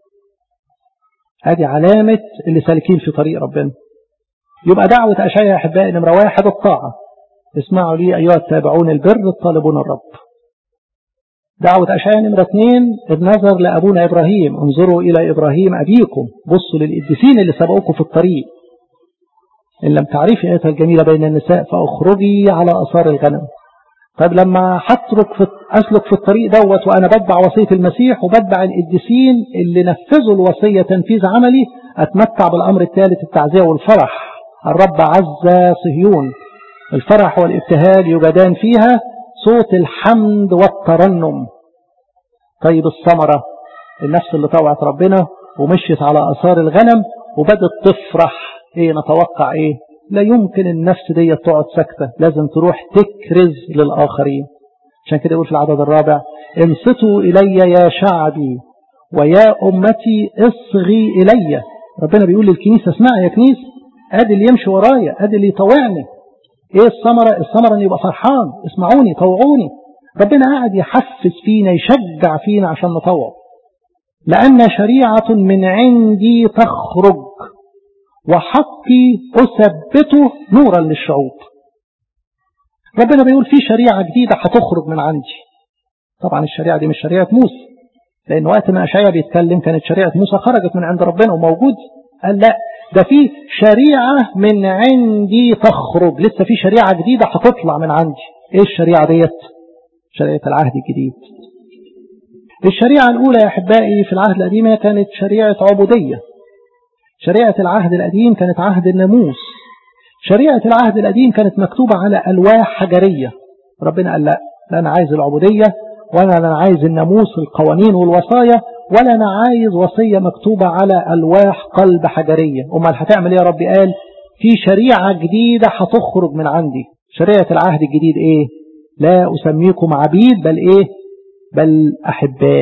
هذه علامة اللي سالكين في طريق ربنا يبقى دعوة أشعياء يا أحبائي نمرة واحد الطاعة اسمعوا لي أيها التابعون البر الطالبون الرب دعوة أشعياء نمرة اثنين النظر لأبونا إبراهيم انظروا إلى إبراهيم أبيكم بصوا للقديسين اللي سبقوكم في الطريق إن لم تعرفي آيتها الجميلة بين النساء فأخرجي على أثار الغنم طيب لما هترك في أسلك في الطريق دوت وأنا بتبع وصية المسيح وبتبع القديسين اللي نفذوا الوصية تنفيذ عملي أتمتع بالأمر الثالث التعزية والفرح الرب عز صهيون الفرح والابتهاج يوجدان فيها صوت الحمد والترنم طيب الثمرة النفس اللي طوعت ربنا ومشيت على أثار الغنم وبدت تفرح ايه نتوقع ايه لا يمكن النفس دي تقعد ساكتة لازم تروح تكرز للآخرين عشان كده يقول في العدد الرابع انصتوا إلي يا شعبي ويا أمتي اصغي إلي ربنا بيقول للكنيسة اسمعي يا كنيسة ادي اللي يمشي ورايا ادي اللي يطوعني ايه الثمرة الثمرة ان يبقى فرحان اسمعوني طوعوني ربنا قاعد يحفز فينا يشجع فينا عشان نطوع لأن شريعة من عندي تخرج وحقي أثبته نورا للشعوب ربنا بيقول في شريعة جديدة هتخرج من عندي طبعا الشريعة دي مش شريعة موسى لأن وقت ما أشعيا بيتكلم كانت شريعة موسى خرجت من عند ربنا وموجود قال لا ده في شريعة من عندي تخرج لسه في شريعة جديدة هتطلع من عندي ايه الشريعة ديت شريعة العهد الجديد الشريعة الأولى يا أحبائي في العهد القديم كانت شريعة عبودية شريعة العهد القديم كانت عهد الناموس شريعة العهد القديم كانت مكتوبة على ألواح حجرية ربنا قال لا لا أنا عايز العبودية ولا أنا عايز الناموس القوانين والوصايا ولا أنا عايز وصية مكتوبة على ألواح قلب حجرية أمال هتعمل إيه يا ربي قال في شريعة جديدة هتخرج من عندي شريعة العهد الجديد إيه لا أسميكم عبيد بل إيه بل أحباء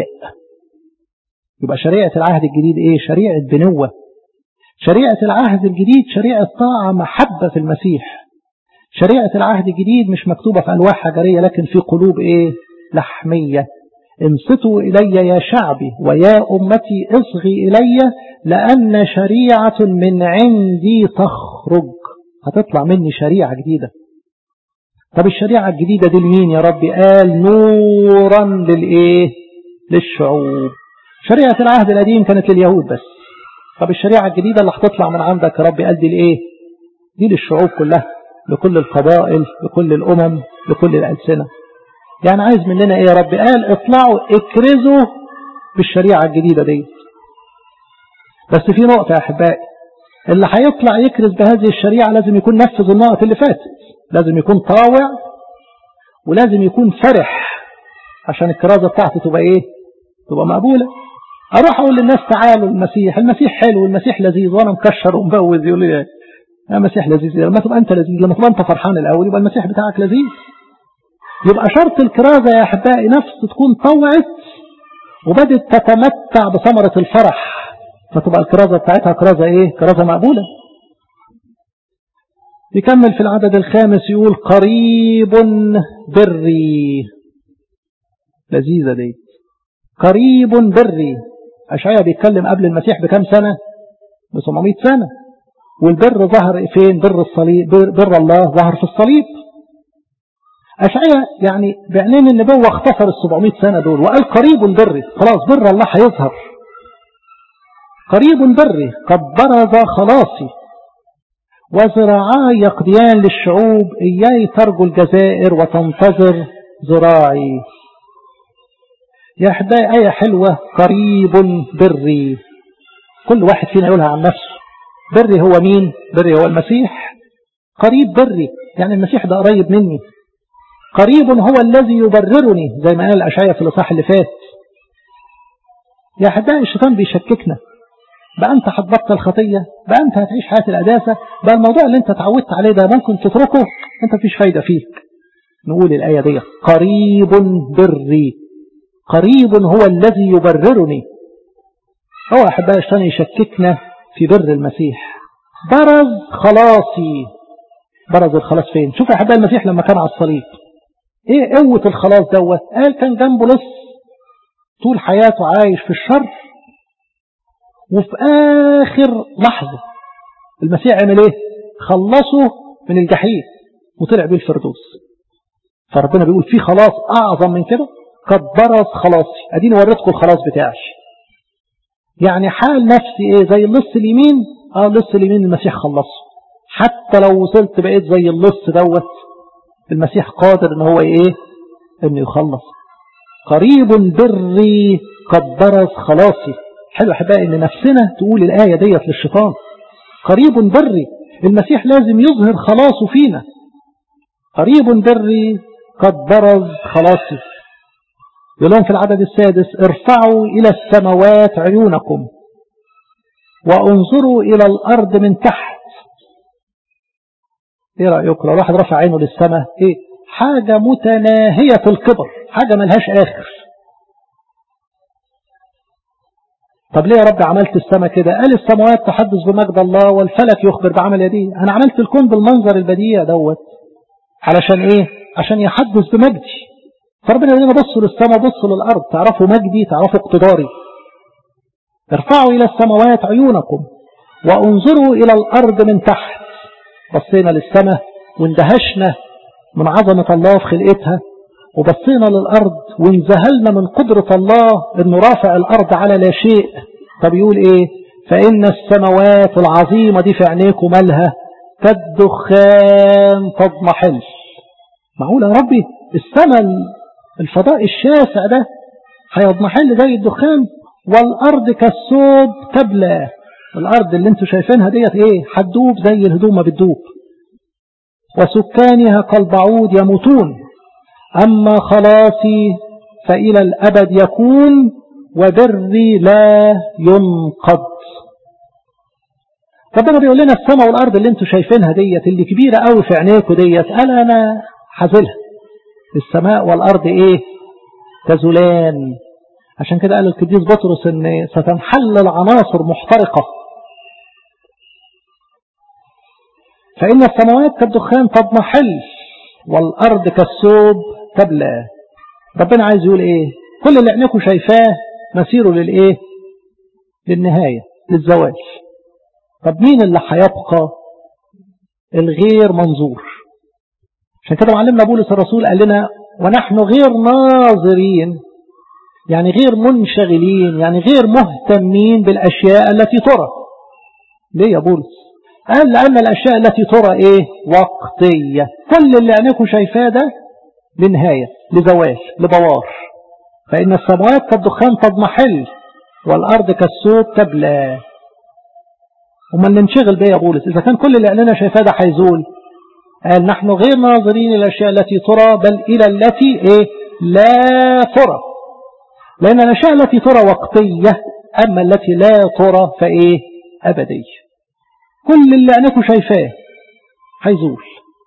يبقى شريعة العهد الجديد إيه شريعة بنوة شريعة العهد الجديد شريعة طاعة محبة في المسيح شريعة العهد الجديد مش مكتوبة في ألواح حجرية لكن في قلوب إيه لحمية انصتوا إلي يا شعبي ويا أمتي اصغي إلي لأن شريعة من عندي تخرج هتطلع مني شريعة جديدة طب الشريعة الجديدة دي لمين يا ربي قال نورا للإيه للشعوب شريعة العهد القديم كانت لليهود بس طب الشريعة الجديدة اللي هتطلع من عندك يا ربي قال دي لإيه دي للشعوب كلها لكل القبائل لكل الأمم لكل الألسنة يعني عايز مننا ايه يا رب قال اطلعوا اكرزوا بالشريعة الجديدة دي بس في نقطة يا أحبائي اللي هيطلع يكرز بهذه الشريعة لازم يكون نفذ النقط اللي فاتت لازم يكون طاوع ولازم يكون فرح عشان الكرازة بتاعته تبقى ايه تبقى مقبولة اروح اقول للناس تعالوا المسيح المسيح حلو المسيح لذيذ وانا مكشر ومبوز يقول لي يا مسيح لذيذ لما تبقى انت لذيذ لما تبقى انت فرحان الاول يبقى المسيح بتاعك لذيذ يبقى شرط الكرازة يا أحبائي نفس تكون طوعت وبدت تتمتع بثمرة الفرح فتبقى الكرازة بتاعتها كرازة إيه كرازة مقبولة يكمل في العدد الخامس يقول قريب بري لذيذة دي قريب بري أشعيا بيتكلم قبل المسيح بكم سنة ب 700 سنة والبر ظهر فين بر الصليب بر الله ظهر في الصليب أشعيا يعني بعينين النبوة اختصر ال 700 سنة دول وقال قريب بري خلاص بر الله هيظهر قريب بري قد برز خلاصي وزراعاي يقضيان للشعوب إياي ترجو الجزائر وتنتظر زراعي يا أحبائي آية حلوة قريب بري كل واحد فينا يقولها عن نفسه بري هو مين بري هو المسيح قريب بري يعني المسيح ده قريب مني قريب هو الذي يبررني زي ما قال الأشعية في الإصحاح اللي فات يا أحبائي الشيطان بيشككنا بقى أنت هتبطل خطية بقى أنت هتعيش حياة القداسة بقى الموضوع اللي أنت اتعودت عليه ده ممكن تتركه أنت مفيش فايدة فيك نقول الآية دي قريب بري قريب هو الذي يبررني هو أحبائي الشيطان يشككنا في بر المسيح برز خلاصي برز الخلاص فين شوف يا أحبائي المسيح لما كان على الصليب ايه قوة الخلاص دوت قال كان جنبه لص طول حياته عايش في الشر وفي آخر لحظة المسيح عمل ايه خلصه من الجحيم وطلع بيه الفردوس فربنا بيقول في خلاص أعظم من كده قد برز خلاصي أديني وريتكم الخلاص بتاعي يعني حال نفسي ايه زي اللص اليمين اه اللص اليمين المسيح خلصه حتى لو وصلت بقيت زي اللص دوت المسيح قادر ان هو ايه انه يخلص قريب بري قد برز خلاصي حلو احبائي ان نفسنا تقول الايه ديت للشيطان قريب بري المسيح لازم يظهر خلاصه فينا قريب بري قد برز خلاصي يقول لهم في العدد السادس ارفعوا إلى السماوات عيونكم وانظروا إلى الأرض من تحت ايه رأيكم لو الواحد رفع عينه للسماء ايه حاجة متناهية الكبر حاجة ملهاش آخر طب ليه يا رب عملت السماء كده قال السماوات تحدث بمجد الله والفلك يخبر بعمل يديه انا عملت الكون بالمنظر البديع دوت علشان ايه عشان يحدث بمجدي فربنا يقول لنا بصوا للسماء بصوا للأرض تعرفوا مجدي تعرفوا اقتداري ارفعوا إلى السماوات عيونكم وانظروا إلى الأرض من تحت بصينا للسماء واندهشنا من عظمة الله في خلقتها وبصينا للأرض وانذهلنا من قدرة الله انه رافع الأرض على لا شيء طب يقول ايه فإن السماوات العظيمة دي في عينيكم مالها كالدخان تضمحل معقول يا ربي السماء الفضاء الشاسع ده هيضمحل زي الدخان والأرض كالثوب تبلى الأرض اللي انتوا شايفينها ديت ايه هتدوب زي الهدوم ما بتدوب وسكانها كالبعوض يموتون أما خلاصي فإلى الأبد يكون وبري لا ينقض ربنا بيقول لنا السماء والأرض اللي انتوا شايفينها ديت اللي كبيرة قوي في عينيكوا ديت قال أنا حازلها السماء والأرض إيه تزولان عشان كده قال القديس بطرس ان ستنحل العناصر محترقة فإن السماوات كالدخان تضمحل والأرض كالثوب تبلى ربنا عايز يقول إيه كل اللي عينيكم شايفاه مسيره للايه للنهاية للزواج طب مين اللي هيبقى الغير منظور عشان كده معلمنا بولس الرسول قال لنا ونحن غير ناظرين يعني غير منشغلين يعني غير مهتمين بالأشياء التي ترى ليه يا بولس قال لأن الأشياء التي ترى إيه وقتية كل اللي عينيكم شايفاه ده لنهاية لزوال لبوار فإن السماوات كالدخان تضمحل والأرض كالسود تبلى وما اللي ننشغل بيه يا بولس إذا كان كل اللي عينينا شايفاه ده هيزول قال نحن غير ناظرين إلى الأشياء التي ترى بل إلى التي إيه لا ترى لأن الأشياء التي ترى وقتية أما التي لا ترى فإيه أبدية كل اللي عينكم شايفاه هيزول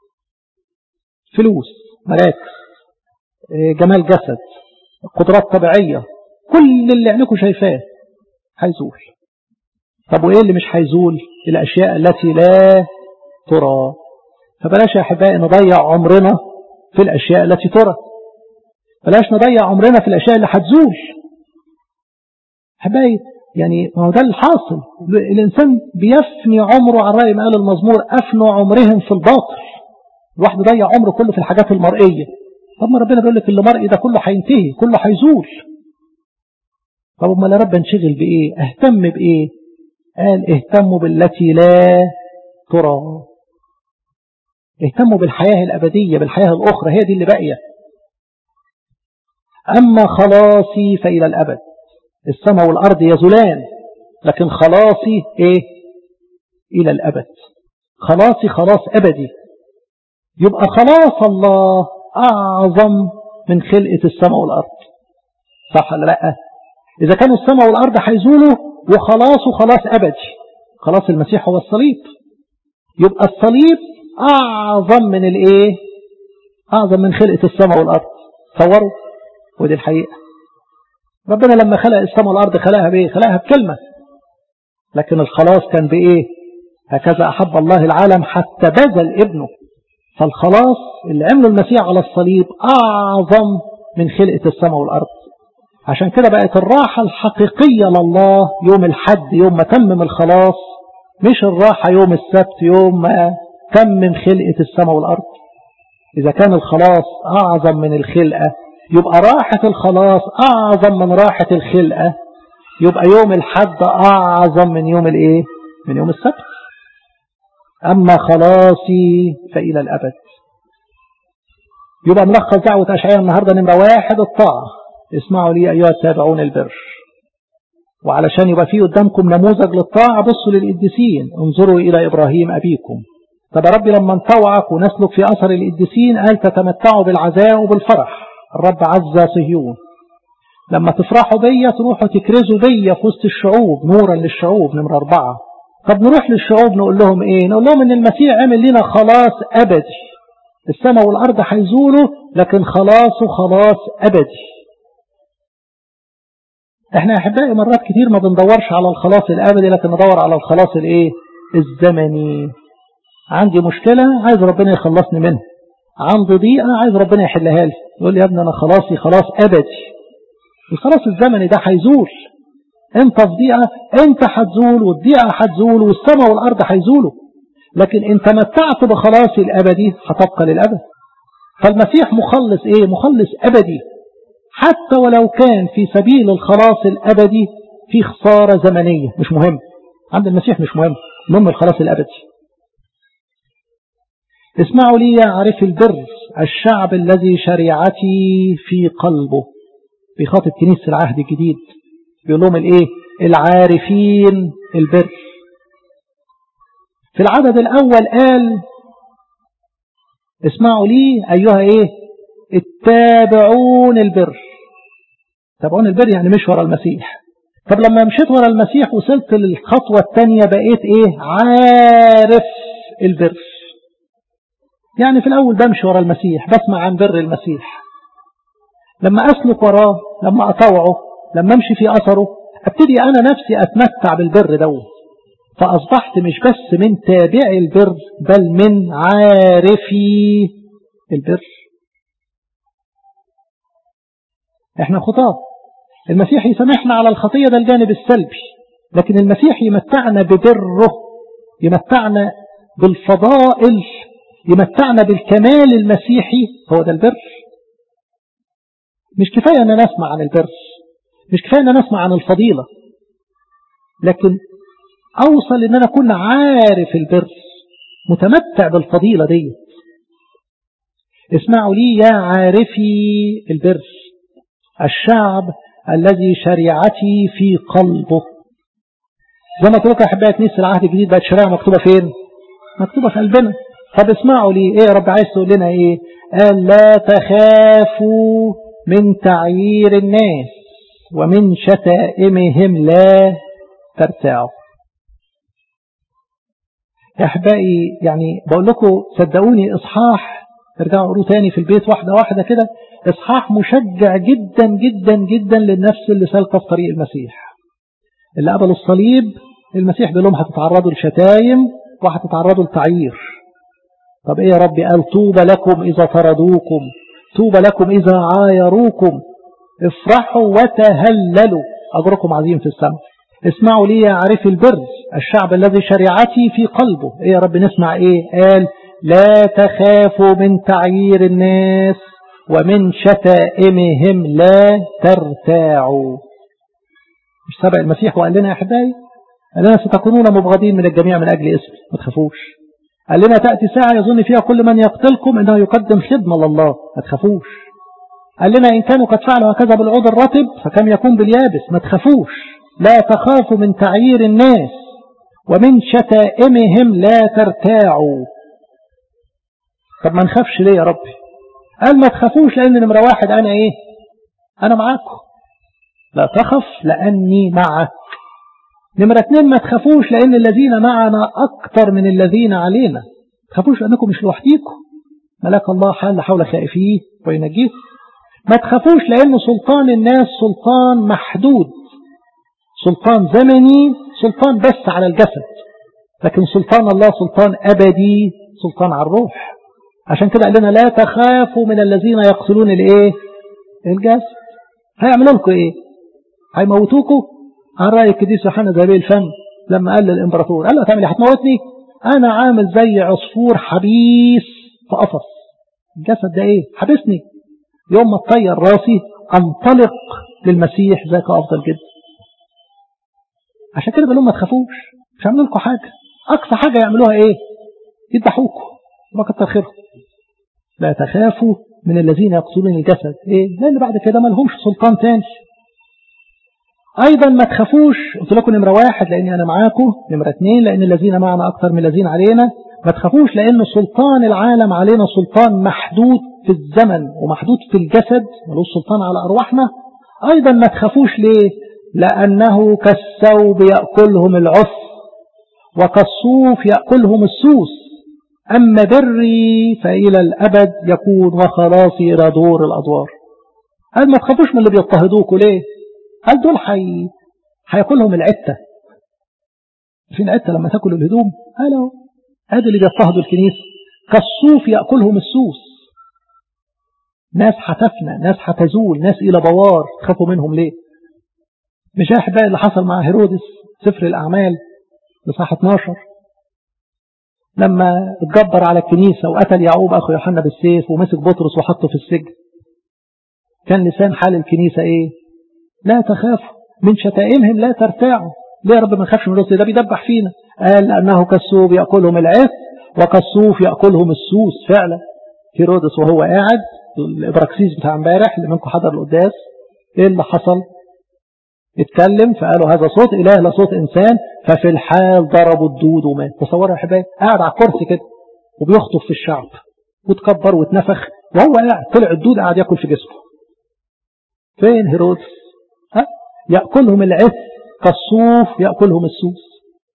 فلوس مراكز جمال جسد قدرات طبيعية كل اللي عينكم شايفاه هيزول طب وإيه اللي مش هيزول الأشياء التي لا ترى فبلاش يا أحبائي نضيع عمرنا في الأشياء التي ترى بلاش نضيع عمرنا في الأشياء اللي هتزول أحبائي يعني ما هو ده الحاصل الإنسان بيفني عمره على رأي ما قال المزمور أفنوا عمرهم في الباطل الواحد ضيع عمره كله في الحاجات المرئية طب ما ربنا بيقول لك اللي مرئي ده كله هينتهي كله هيزول طب امال يا رب انشغل بإيه اهتم بإيه قال اهتموا بالتي لا ترى اهتموا بالحياة الأبدية بالحياة الأخرى هي دي اللي باقية أما خلاصي فإلى الأبد السماء والأرض يزولان لكن خلاصي إيه إلى الأبد خلاصي خلاص أبدي يبقى خلاص الله أعظم من خلقة السماء والأرض صح ولا لا إذا كانوا السماء والأرض هيزولوا وخلاصه خلاص أبدي خلاص المسيح هو الصليب يبقى الصليب أعظم من الإيه أعظم من خلقة السماء والأرض تصوروا ودي الحقيقة ربنا لما خلق السماء والأرض خلقها بإيه خلقها بكلمة لكن الخلاص كان بإيه هكذا أحب الله العالم حتى بذل ابنه فالخلاص اللي عمله المسيح على الصليب أعظم من خلقة السماء والأرض عشان كده بقت الراحة الحقيقية لله يوم الحد يوم ما تمم الخلاص مش الراحة يوم السبت يوم ما تمم خلقة السماء والأرض إذا كان الخلاص أعظم من الخلقة يبقى راحة الخلاص أعظم من راحة الخلقة يبقى يوم الحد أعظم من يوم الإيه من يوم السبت أما خلاصي فإلى الأبد يبقى ملخص دعوة أشعياء النهاردة نمرة واحد الطاعة اسمعوا لي أيها التابعون البر وعلشان يبقى فيه قدامكم نموذج للطاعة بصوا للقديسين انظروا إلى إبراهيم أبيكم طب يا رب لما نطوعك ونسلك في أثر القديسين قال تتمتعوا بالعزاء وبالفرح الرب عز صهيون لما تفرحوا بيا تروحوا تكرزوا بيا في وسط الشعوب نورا للشعوب نمرة أربعة طب نروح للشعوب نقول لهم ايه نقول لهم ان المسيح عمل لنا خلاص أبدي السماء والأرض هيزولوا لكن خلاصه خلاص أبدي احنا احبائي مرات كتير ما بندورش على الخلاص الابدي لكن ندور على الخلاص الايه الزمني عندي مشكلة عايز ربنا يخلصني منها عندي ضيقة عايز ربنا يحلها لي يقول لي يا ابني انا خلاصي خلاص ابدي الخلاص الزمني ده هيزول انت في ضيقة انت هتزول والضيقة هتزول والسماء والارض هيزولوا لكن ان تمتعت بخلاصي الابدي هتبقى للابد فالمسيح مخلص ايه مخلص ابدي حتى ولو كان في سبيل الخلاص الأبدي في خسارة زمنية مش مهم عند المسيح مش مهم المهم الخلاص الأبدي اسمعوا لي يا عارف البر الشعب الذي شريعتي في قلبه بيخاطب كنيسة العهد الجديد بيقول لهم الايه العارفين البر في العدد الأول قال اسمعوا لي أيها ايه التابعون البر تابعون البر يعني مش ورا المسيح طب لما مشيت ورا المسيح وصلت للخطوة الثانية بقيت ايه عارف البر يعني في الأول بمشي ورا المسيح بسمع عن بر المسيح لما أسلك وراه لما أطوعه لما أمشي في أثره أبتدي أنا نفسي أتمتع بالبر دوت فأصبحت مش بس من تابعي البر بل من عارفي البر احنا خطاة المسيح يسامحنا على الخطية ده الجانب السلبي لكن المسيح يمتعنا ببره يمتعنا بالفضائل يمتعنا بالكمال المسيحي هو ده البر مش كفاية أن نسمع عن البر مش كفاية أن نسمع عن الفضيلة لكن أوصل أن أنا أكون عارف البر متمتع بالفضيلة دي اسمعوا لي يا عارفي البر الشعب الذي شريعتي في قلبه زي ما قلت لكم احبائي كنيسه العهد الجديد بقت شريعه مكتوبه فين؟ مكتوبه في قلبنا طب اسمعوا لي ايه يا رب عايز تقول لنا ايه؟ قال لا تخافوا من تعيير الناس ومن شتائمهم لا ترتعوا يا احبائي يعني بقول لكم صدقوني اصحاح ارجعوا قولوا تاني في البيت واحده واحده كده اصحاح مشجع جدا جدا جدا للنفس اللي سالكه في طريق المسيح اللي قبلوا الصليب المسيح بيقول لهم هتتعرضوا لشتايم وهتتعرضوا لتعيير طب ايه يا ربي قال طوبى لكم اذا طردوكم طوبى لكم اذا عايروكم افرحوا وتهللوا اجركم عظيم في السماء اسمعوا لي يا عارف البر الشعب الذي شريعتي في قلبه ايه يا رب نسمع ايه قال لا تخافوا من تعيير الناس ومن شتائمهم لا ترتاعوا مش سبق المسيح وقال لنا يا احبائي قال لنا ستكونون مبغضين من الجميع من اجل اسمي ما تخافوش قال لنا تأتي ساعة يظن فيها كل من يقتلكم انه يقدم خدمة لله ما تخافوش قال لنا ان كانوا قد فعلوا هكذا بالعود الرطب فكم يكون باليابس ما تخافوش لا تخافوا من تعيير الناس ومن شتائمهم لا ترتاعوا طب ما نخافش ليه يا ربي قال ما تخافوش لان نمرة واحد انا ايه انا معاكم لا تخف لاني معك نمرة اتنين ما تخافوش لان الذين معنا اكتر من الذين علينا ما تخافوش لانكم مش لوحديكم ملاك الله حال حول خائفيه وينجيكم ما تخافوش لان سلطان الناس سلطان محدود سلطان زمني سلطان بس على الجسد لكن سلطان الله سلطان أبدي سلطان على الروح عشان كده قال لنا لا تخافوا من الذين يقتلون الايه الجسد هيعملوا لكم ايه هيموتوكوا عن رأي القديس يوحنا ذهبي الفم لما قال للامبراطور قال له هتعمل ايه هتموتني انا عامل زي عصفور حبيس في قفص الجسد ده ايه حبسني يوم ما تطير راسي انطلق للمسيح ذاك افضل جدا عشان كده بقول لهم ما تخافوش مش هيعملوا لكم حاجه اقصى حاجه يعملوها ايه يذبحوكم ما كتر خيرهم لا تخافوا من الذين يقتلون الجسد ايه لان بعد كده ما لهمش سلطان تاني ايضا ما تخافوش قلت لكم نمره واحد لاني انا معاكم نمره اثنين لان الذين معنا اكثر من الذين علينا ما تخافوش لان سلطان العالم علينا سلطان محدود في الزمن ومحدود في الجسد ملوش سلطان على ارواحنا ايضا ما تخافوش ليه لانه كالثوب ياكلهم العف وكالصوف ياكلهم السوس أما بري فإلى الأبد يكون وخلاصي إلى دور الأدوار قال ما تخافوش من اللي بيضطهدوكوا ليه قال دول حي... هياكلهم العتة فين العتة لما تاكل الهدوم قالوا هذا اللي بيضطهدوا الكنيسة كالصوف يأكلهم السوس ناس هتفنى ناس هتزول ناس إلى بوار تخافوا منهم ليه مش أحباء اللي حصل مع هيرودس سفر الأعمال لصح 12 لما اتجبر على الكنيسة وقتل يعقوب أخو يوحنا بالسيف ومسك بطرس وحطه في السجن كان لسان حال الكنيسة إيه لا تخافوا من شتائمهم لا ترتاعوا ليه يا رب ما نخافش من الرسل ده بيدبح فينا قال لأنه كالثوب يأكلهم العث وكالصوف يأكلهم السوس فعلا هيرودس وهو قاعد الإبراكسيس بتاع امبارح اللي منكم حضر القداس إيه اللي حصل اتكلم فقالوا هذا صوت إله لا صوت إنسان ففي الحال ضربوا الدود ومات تصوروا يا حبايبي قاعد على الكرسي كده وبيخطف في الشعب وتكبر واتنفخ وهو قاعد طلع الدود قاعد ياكل في جسمه فين هيرودس ها ياكلهم العث كالصوف ياكلهم السوس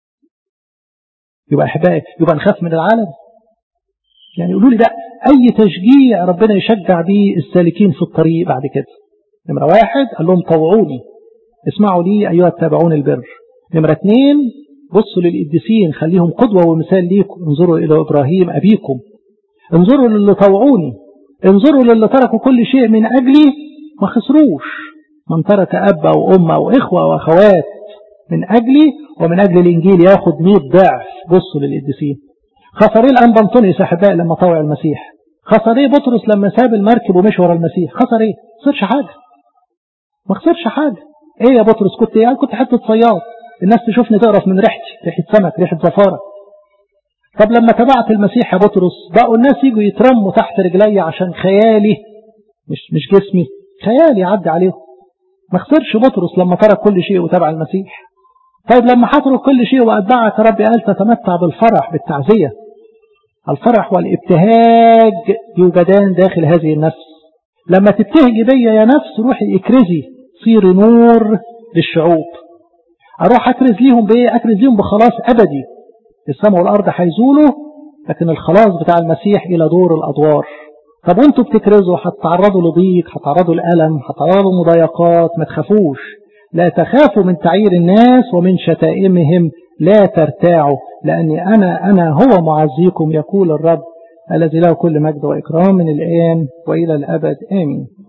يبقى احبائي يبقى نخاف من العالم يعني يقولوا لي ده اي تشجيع ربنا يشجع بيه السالكين في الطريق بعد كده نمره واحد قال لهم طوعوني اسمعوا لي أيها التابعون البر نمرة اثنين بصوا للقديسين خليهم قدوة ومثال ليكم انظروا إلى إبراهيم أبيكم انظروا للي طوعوني انظروا للي تركوا كل شيء من أجلي ما خسروش من ترك أب أو أم أو إخوة وأخوات من أجلي ومن أجل الإنجيل ياخد 100 ضعف بصوا للقديسين خسر ايه الأنبا أنطونيوس أحبائي لما طوع المسيح خسر ايه بطرس لما ساب المركب ومشي ورا المسيح خسر ايه ما خسرش حاجة ما خسرش حاجة ايه يا بطرس كنت ايه كنت حتة صياد الناس تشوفني تقرف من ريحتي ريحة سمك ريحة زفارة طب لما تبعت المسيح يا بطرس بقوا الناس يجوا يترموا تحت رجلي عشان خيالي مش مش جسمي خيالي يعدي عليهم ما خسرش بطرس لما ترك كل شيء وتبع المسيح طيب لما هترك كل شيء وأتبعك ربي قال تتمتع بالفرح بالتعزية الفرح والابتهاج يوجدان داخل هذه النفس لما تبتهجي بيا يا نفس روحي اكرزي صيري نور للشعوب اروح اكرز ليهم بايه اكرز ليهم بخلاص ابدي السماء والارض هيزولوا لكن الخلاص بتاع المسيح الى دور الادوار طب وانتوا بتكرزوا هتتعرضوا لضيق هتتعرضوا لألم هتتعرضوا لمضايقات ما تخافوش لا تخافوا من تعيير الناس ومن شتائمهم لا ترتاعوا لأني أنا أنا هو معزيكم يقول الرب الذي له كل مجد وإكرام من الآن وإلى الأبد آمين